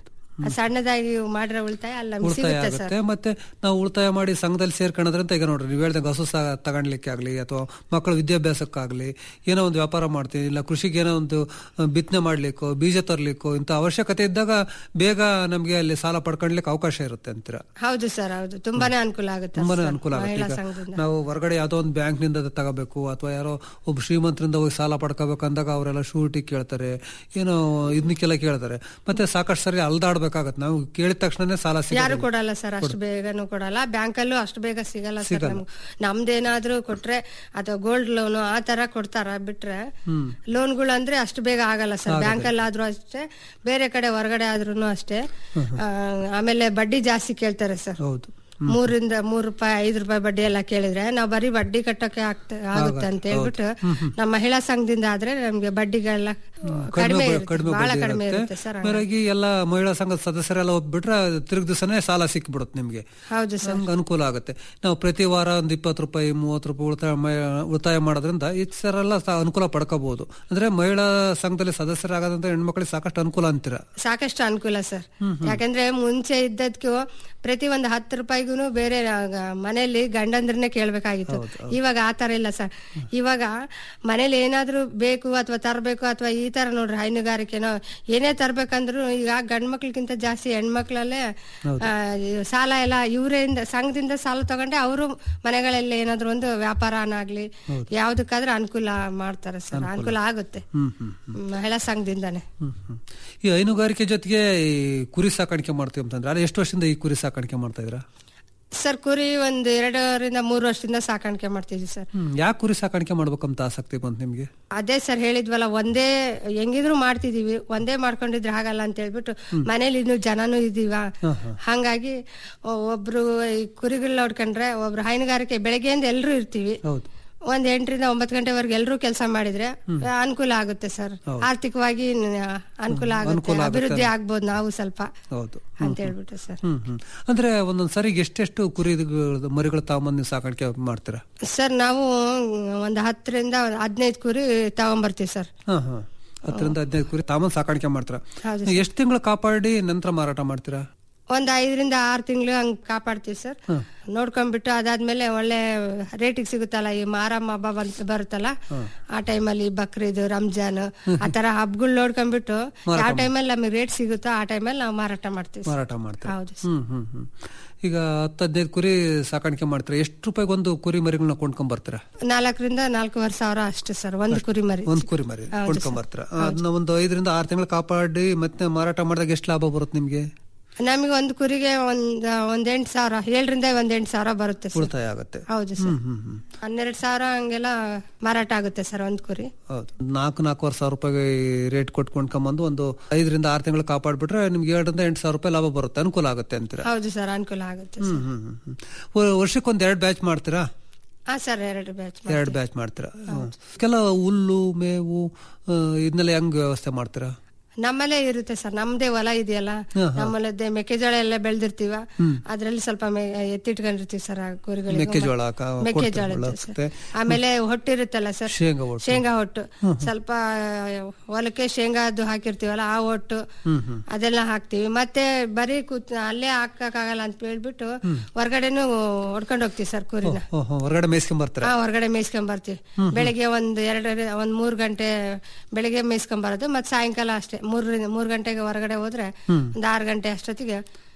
ಆ ಸಣ್ಣದಾಗಿ ಮಾಡಿರೋ ಉಳಿತಾಯ ಅಲ್ಲಿ ನಮ್ಗೆ ಉಳಿತಾಯ ಸಿಗುತ್ತೆ ಸರ್ ಆಗುತ್ತೆ ಮತ್ತೆ ನಾವು ಉಳಿತಾಯ ಮಾಡಿ ಸಂಘದಲ್ಲಿ ಸೇರ್ಕೊಳ್ಳೋದ್ರಿಂದ ಈಗ ನೋಡ್ರಿ ನೀವು ಹೇಳ್ದಂಗೆ ಹಸು ಸಹ ತಗೊಂಡ್ಲಿಕ್ಕೆ ಆಗ್ಲಿ ಅಥವಾ ಮಕ್ಕಳ ವಿದ್ಯಾಭ್ಯಾಸಕ್ಕಾಗ್ಲಿ ಏನೋ ಒಂದು ವ್ಯಾಪಾರ ಮಾಡ್ತೀವಿ ಇಲ್ಲ ಕೃಷಿಗೆ ಏನೋ ಒಂದು ಆ, ಬಿತ್ತನೆ ಮಾಡ್ಲಿಕ್ಕೋ ಬೀಜ ತರ್ಲಿಕ್ಕೋ ಇಂಥ ಅವಶ್ಯಕತೆ ಇದ್ದಾಗ ಬೇಗ ನಮ್ಗೆ ಅಲ್ಲಿ ಸಾಲ ಪಡ್ಕೊಳ್ಲಿಕ್ಕೆ ಅವಕಾಶ ಇರುತ್ತೆ ಅಂತೀರ ಹೌದು ಸರ್ ಹೌದು ತುಂಬಾನೇ ಅನುಕೂಲ ಆಗುತ್ತೆ ತುಂಬಾನೇ ಸರ್, ಅನುಕೂಲ ಆಗುತ್ತೆ ಮಹಿಳಾ ಈಗ ಸಂಘದಿಂದ ನಾವು ಹೊರಗಡೆ ಯಾವ್ದೋ ಒಂದು ಬ್ಯಾಂಕ್ ನಿಂದ ತಗೋಬೇಕು ಅಥವಾ ಯಾರೋ ಒಬ್ಬ ಶ್ರೀಮಂತರಿಂದ ಹೋಗಿ ಸಾಲ ಪಡ್ಕೋಬೇಕು ಅಂದಾಗ ಅವರೆಲ್ಲ ಶೂರಿಟಿ ಕೇಳ್ತಾರೆ ಏನೋ ಇದನ್ನೆಲ್ಲ ಕೇಳ್ತಾರೆ ಮತ್ತೆ ಸಾಕಷ್ಟು ಸರಿ ಅಲ್ದಾಡ್ಬೇಕಾಗತ್ತೆ ನಾವು ಕೇಳಿದ ತಕ್ಷಣನೇ ಸಾಲ ಯಾರು ಸಿಗೋದಿಲ್ಲ. ಕೊಡಲ್ಲ ಸರ್ ಅಷ್ಟು ಬೇಗನೂ ಕೊಡಲ್ಲ ಬ್ಯಾಂಕಲ್ಲೂ ಅಷ್ಟು ಬೇಗ ಸಿಗಲ್ಲ ಸರ್ ಸಿಗಲ್ಲ. ನಮ್ಗೆ ನಮ್ದೇನಾದ್ರೂ ಕೊಟ್ರೆ ಅಥವಾ ಗೋಲ್ಡ್ ಲೋನ್ ಆ ತರ ಕೊಡ್ತಾರ ಬಿಟ್ರೆ ಹ್ಮ್ ಲೋನ್ಗಳು ಅಂದ್ರೆ ಅಷ್ಟು ಬೇಗ ಆಗಲ್ಲ ಸರ್ ಬ್ಯಾಂಕ್ ಅಲ್ಲಿ ಆದ್ರೂ ಅಷ್ಟೇ ಬೇರೆ ಕಡೆ ಹೊರಗಡೆ ಆದ್ರೂ ಅಷ್ಟೇ ಆ, ಆಮೇಲೆ ಬಡ್ಡಿ ಜಾಸ್ತಿ ಕೇಳ್ತಾರೆ ಸರ್ ಹೌದು ಮೂರಿಂದ ಮೂರ್ ರೂಪಾಯಿ ಐದು ರೂಪಾಯಿ ಬಡ್ಡಿ ಎಲ್ಲ ಕೇಳಿದ್ರೆ ನಾವು ಬರೀ ಬಡ್ಡಿ ಕಟ್ಟಕ್ಕೆ ಆಗ್ತ- ಆಗುತ್ತೆ ಅಂತ ಹೇಳ್ಬಿಟ್ಟು ನಮ್ಮ ಮಹಿಳಾ ಸಂಘದಿಂದ ಆದ್ರೆ ನಮ್ಗೆ ಬಡ್ಡಿಗೆಲ್ಲ ಕಡಿಮೆ ಬ- ಇರುತ್ತೆ, ಕಡಿಮೆ ಬಹಳ ಬಡ್ಡಿ ಕಡಿಮೆ ಇರುತ್ತೆ ಇರುತ್ತೆ ಸರ್ ಮೇಲಾಗಿ ಎಲ್ಲ ಮಹಿಳಾ ಸಂಘದ ಸದಸ್ಯರೆಲ್ಲ ಒಪ್ಬಿಟ್ರೆ ತಿರುಗ್ ದಿವಸನೇ ಸಾಲ ಸಿಕ್ಬಿಡುತ್ತೆ ನಿಮ್ಗೆ ಹೌದು ಸರ್ ಹಂಗ ಅನುಕೂಲ ಆಗುತ್ತೆ ನಾವು ಪ್ರತಿ ವಾರ ಒಂದ್ ಇಪ್ಪತ್ತು ರೂಪಾಯಿ ಮೂವತ್ತು ರೂಪಾಯಿ ಉಳಿತಾಯ ಮ- ಉಳಿತಾಯ ಮಾಡೋದ್ರಿಂದ ಈ ಸರೆಲ್ಲ ಸ- ಅನುಕೂಲ ಪಡ್ಕೋಬಹುದು ಅಂದ್ರೆ ಮಹಿಳಾ ಸಂಘದಲ್ಲಿ ಸದಸ್ಯರಾಗದಂತ ಹೆಣ್ಮಕ್ಳಿಗೆ ಸಾಕಷ್ಟು ಅನುಕೂಲ ಅಂತೀರ ಸಾಕಷ್ಟು ಅನುಕೂಲ ಸರ್ ಯಾಕಂದ್ರೆ ಮುಂಚೆ ಇದ್ದದ್ಕು ಪ್ರತಿ ಒಂದು ಹತ್ತು ರೂಪಾಯಿಗೂ ಬೇರೆ ಆಗ ಮನೆಯಲ್ಲಿ ಗಂಡಂದ್ರನ್ನೇ ಕೇಳ್ಬೇಕಾಗಿತ್ತು ಇವಾಗ ಆ ತರ ಇಲ್ಲ ಸರ್ ಇವಾಗ ಮನೇಲಿ ಏನಾದ್ರೂ ಬೇಕು ಅಥವಾ ತರಬೇಕು ಅಥವಾ ಈ ತರ ನೋಡ್ರಿ ಹೈನುಗಾರಿಕೆನೋ ಏನೇ ತರ್ಬೇಕಂದ್ರು ಈಗ ಗಂಡ್ ಮಕ್ಳಿಗಿಂತ ಜಾಸ್ತಿ ಹೆಣ್ಮಕ್ಳಲ್ಲೇ ಆ, ಈ ಸಾಲ ಎಲ್ಲ ಇವರಿಂದ ಸಂಘದಿಂದ ಸಾಲ ತಗೊಂಡೆ ಅವರು ಮನೆಗಳಲ್ಲಿ ಏನಾದ್ರು ಒಂದು ವ್ಯಾಪಾರನಾಗ್ಲಿ ಯಾವ್ದಕ್ಕಾದ್ರೂ ಅನುಕೂಲ ಮಾಡ್ತಾರೆ ಸರ್ ಅನುಕೂಲ ಆಗುತ್ತೆ ಹ್ಮ್ ಹ್ಮ್ ಮಹಿಳಾ ಸಂಘದಿಂದಾನೆ ಹ್ಮ್ ಹ್ಮ್. ಈ ಹೈನುಗಾರಿಕೆ ಜೊತೆಗೆ ಈ ಕುರಿ ಸಾಕಾಣಿಕೆ ಮಾಡ್ತೀವಿ ಅಂತಂದ್ರೆ ಅದೇ ಎಷ್ಟು ವರ್ಷದಿಂದ ಈ ಕುರಿ ಸಾಕಾಣಿಕೆ ಮಾಡ್ತಾ ಇದ್ರ ಸರ್ ಕುರಿ ಒಂದ್ ಎರಡರಿಂದ ಮೂರು ವರ್ಷದಿಂದ ಸಾಕಾಣಿಕೆ ಮಾಡ್ತಿದ್ವಿ ಸರ್ ಹ್ಮ್ ಯಾಕೆ ಕುರಿ ಸಾಕಾಣಿಕೆ ಮಾಡ್ಬೇಕಂತ ಆಸಕ್ತಿ ಬಂತು ನಿಮ್ಗೆ ಅದೇ ಸರ್ ಹೇಳಿದ್ವಲ್ಲ ಒಂದೇ ಹೆಂಗಿದ್ರು ಮಾಡ್ತಿದೀವಿ ಒಂದೇ ಮಾಡ್ಕೊಂಡಿದ್ರೆ ಆಗಲ್ಲ ಅಂತ ಹೇಳ್ಬಿಟ್ಟು ಮನೇಲಿ ಇನ್ನು ಜನನೂ ಇದೀವ ಹಂಗಾಗಿ ಒ- ಒಬ್ರು ಈ ಕುರಿಗಳನ್ನ ನೋಡ್ಕೊಂಡ್ರೆ ಒಬ್ರು ಹೈನುಗಾರಿಕೆ ಬೆಳಗ್ಗೆಯಿಂದ ಎಲ್ರು ಇರ್ತೀವಿ ಹೌದು ಒಂದ್ ಎಂಟರಿಂದ ಒಂಬತ್ತು ಗಂಟೆವರೆಗೆ ಎಲ್ಲರೂ ಕೆಲಸ ಮಾಡಿದ್ರೆ ಅನುಕೂಲ ಆಗುತ್ತೆ ಸರ್ ಆರ್ಥಿಕವಾಗಿ ನ- ಅನುಕೂಲ ಆಗುತ್ತೆ ಅನುಕೂಲ ಆಗುತ್ತೆ. ಅಭಿವೃದ್ಧಿ ಆಗ್ಬೋದು ನಾವು ಸ್ವಲ್ಪ ಹೌದು ಅಂತ ಹೇಳ್ಬಿಟ್ಟು ಸರ್ ಹ್ಮ್ ಹ್ಮ್ ಅಂದ್ರೆ ಒಂದೊಂದ್ ಸರಿ ಎಷ್ಟೆಷ್ಟು ಕುರಿ ಮರಿಗಳು ತಗೊಂಬಂದು ನೀವು ಸಾಕಾಣಿಕೆ ಮಾಡ್ತೀರಾ ಸರ್ ನಾವು ಒಂದ್ ಹತ್ತರಿಂದ ಹದಿನೈದು ಕುರಿ ತಗೊಂಬರ್ತೀವಿ ಸರ್ ಹಾ ಹಾ ಹತ್ತರಿಂದ ಹದಿನೈದು ಕುರಿ ತಾಮನ್ ಸಾಕಾಣಿಕೆ ಮಾಡ್ತೀರಾ ಹೌದು ಎಷ್ಟು ತಿಂಗಳು ಕಾಪಾಡಿ ನಂತರ ಮಾರಾಟ ಮಾಡ್ತೀರಾ ಒಂದ್ ಐದರಿಂದ ಆರು ತಿಂಗಳು ಹಂಗ್ ಕಾಪಾಡ್ತೀವಿ ಸರ್ ನೋಡ್ಕೊಂಡ್ಬಿಟ್ಟು ಅದಾದ್ಮೇಲೆ ಒಳ್ಳೆ ರೇಟಿಗೆ ಸಿಗುತ್ತಲ್ಲ ಈ ಮಾರಮ್ಮ ಹಬ್ಬ ಬಂತ ಬರುತ್ತಲ್ಲ ಆ ಟೈಮಲ್ಲಿ ಬಕ್ರೀದ್ ರಂಜಾನ್ ಆ ತರ ಹಬ್ಬಗಳು ನೋಡ್ಕೊಂಡ್ಬಿಟ್ಟು ಯಾವ ಟೈಮಲ್ಲಿ ನಮಗೆ ರೇಟ್ ಸಿಗುತ್ತೋ ಆ ಟೈಮಲ್ಲಿ ನಾವು ಮಾರಾಟ ಮಾಡ್ತೀವಿ ಸರ್. ಮಾರಾಟ ಮಾಡ್ತೀರಾ ಹೌದು ಹ್ಮ್ ಹ್ಮ್ ಹ್ಮ್ ಈಗ ಹತ್ತು ಹದಿನೈದು ಕುರಿ ಸಾಕಾಣಿಕೆ ಮಾಡ್ತೀರಾ ಎಷ್ಟು ರೂಪಾಯಿಗೆ ಒಂದು ಕುರಿ ಮರಿಗಳನ್ನ ಕೊಂಡ್ಕೊಂಡ್ ಬರ್ತೀರಾ ನಾಲ್ಕರಿಂದ ನಾಲ್ಕೂವರೆ ಸಾವಿರ ಅಷ್ಟೇ ಸರ್ ಒಂದು ಕುರಿ ಮರಿ ಒಂದ್ ಕುರಿ ಮರಿ ಹೌದು ಕೊಂಡ್ಕೊಂಡ್ ಸರ್. ಬರ್ತೀರಾ ಅದನ್ನ ಒಂದು ಐದರಿಂದ ಆರು ತಿಂಗಳು ಕಾಪಾಡಿ ಮತ್ತೆ ಮಾರಾಟ ಮಾಡಿದಾಗ ಎಷ್ಟು ಲಾಭ ಬರುತ್ತೆ ನಿಮ್ಗೆ ನಮಗೆ ಒಂದು ಕುರಿಗೆ ಒಂದ್ ಒಂದ್ ಎಂಟು ಸಾವಿರ ಏಳರಿಂದ ಒಂದ್ ಎಂಟು ಸಾವಿರ ಬರುತ್ತೆ ಸರ್ ಉಳಿತಾಯ ಆಗುತ್ತೆ ಹೌದು ಸರ್ ಹ್ಮ್ ಹ್ಮ್ ಹ್ಮ್ ಹನ್ನೆರಡು ಸಾವಿರ ಹಂಗೆಲ್ಲ ಮಾರಾಟ ಆಗುತ್ತೆ ಸರ್ ಒಂದ್ ಕುರಿ ಹೌದು ನಾಲ್ಕು ನಾಲ್ಕೂವರೆ ಸಾವಿರ ರೂಪಾಯಿ ರೇಟ್ ಕೊಟ್ಟು ಕೊಂಡ್ಕೊಂಬಂದು ಒಂದು ಐದರಿಂದ ಆರು ತಿಂಗಳು ಕಾಪಾಡ್ಬಿಟ್ರೆ ನಿಮ್ಗೆ ಏಳರಿಂದ ಎಂಟು ಸಾವಿರ ರೂಪಾಯಿ ಲಾಭ ಬರುತ್ತೆ ಅನುಕೂಲ ಆಗುತ್ತೆ ಅಂತೀರಾ ಹೌದು ಸರ್ ಅನುಕೂಲ ಆಗುತ್ತೆ ಹ್ಮ್ ಹ್ಮ್ ಹ್ಮ್ ಹ್ಮ್. ವ- ವರ್ಷಕ್ಕೊಂದ್ ಎರಡು ಬ್ಯಾಚ್ ಮಾಡ್ತೀರಾ ಹಾ ಸರ್ ಎರಡು ಬ್ಯಾಚ್ ಎರಡು ಬ್ಯಾಚ್ ಮಾಡ್ತೀರಾ ಹ್ಮ್. ಕೆಲ ಹುಲ್ಲು ಮೇವು ಆ, ಇದನ್ನೆಲ್ಲ ಹೆಂಗ್ ವ್ಯವಸ್ಥೆ ಮಾಡ್ತೀರಾ ನಮ್ಮಲ್ಲೇ ಇರುತ್ತೆ ಸರ್ ನಮ್ದೇ ಹೊಲ ಇದೆಯಲ್ಲ ನಮ್ಮಲ್ಲದೆ ಮೆಕ್ಕೆಜೋಳ ಎಲ್ಲ ಬೆಳೆದಿರ್ತೀವ ಅದ್ರಲ್ಲಿ ಸ್ವಲ್ಪ ಮೆ- ಎತ್ತಿಟ್ಕೊಂಡಿರ್ತೀವಿ ಸರ್ ಆ ಕುರಿಗಳಿಗೆ ಮೆಕ್ಕೆಜೋಳ ಕ- ಮೆಕ್ಕೆಜೋಳ ಕೊಡ್ತೀವಿ, ಇರುತ್ತೆ ಸರ್. ಬಳಸುತ್ತೆ. ಆಮೇಲೆ ಹೊಟ್ಟಿರುತ್ತಲ್ಲ ಸರ್ ಶೇಂಗಾ ಒಟ್ಟು. ಶೇಂಗಾ ಹೊಟ್ಟು ಸ್ವಲ್ಪ ಹೊಲಕ್ಕೆ ಶೇಂಗಾದ್ದು ಹಾಕಿರ್ತೀವಲ್ಲ ಆ ಹೊಟ್ಟು ಅದೆಲ್ಲ ಹಾಕ್ತಿವಿ ಮತ್ತೆ ಬರೀ ಕೂತ್ ಅಲ್ಲೇ ಹಾಕಕ್ಕಾಗಲ್ಲ ಅಂತ ಹೇಳ್ಬಿಟ್ಟು ಹೊರಗಡೆನು ಹೊಡ್ಕೊಂಡು ಹೋಗ್ತೀವಿ ಸರ್ ಕುರಿನ ಓ, ಓ, ಹೊರಗಡೆ ಮೇಯ್ಸ್ಕೊಂಡ್ ಬರ್ತೀರಾ ಹಾ ಹೊರಗಡೆ ಮೇಯ್ಸ್ಕೊಂಡ್ ಬರ್ತೀವಿ ಬೆಳಿಗ್ಗೆ ಒಂದ್ ಎರಡು ಒಂದ್ ಮೂರ್ ಗಂಟೆ ಬೆಳಿಗ್ಗೆ ಮೇಯ್ಸ್ಕೊಂಡ್ ಬರೋದು ಮತ್ ಸಾಯಂಕಾಲ ಅಷ್ಟೇ ಮೂರ್ ಮೂರ್ ಗಂಟೆಗೆ ಹೊರಗಡೆ ಹೋದ್ರೆ ಒಂದ್ ಆರು ಗಂಟೆ ಅಷ್ಟೊತ್ತಿಗೆ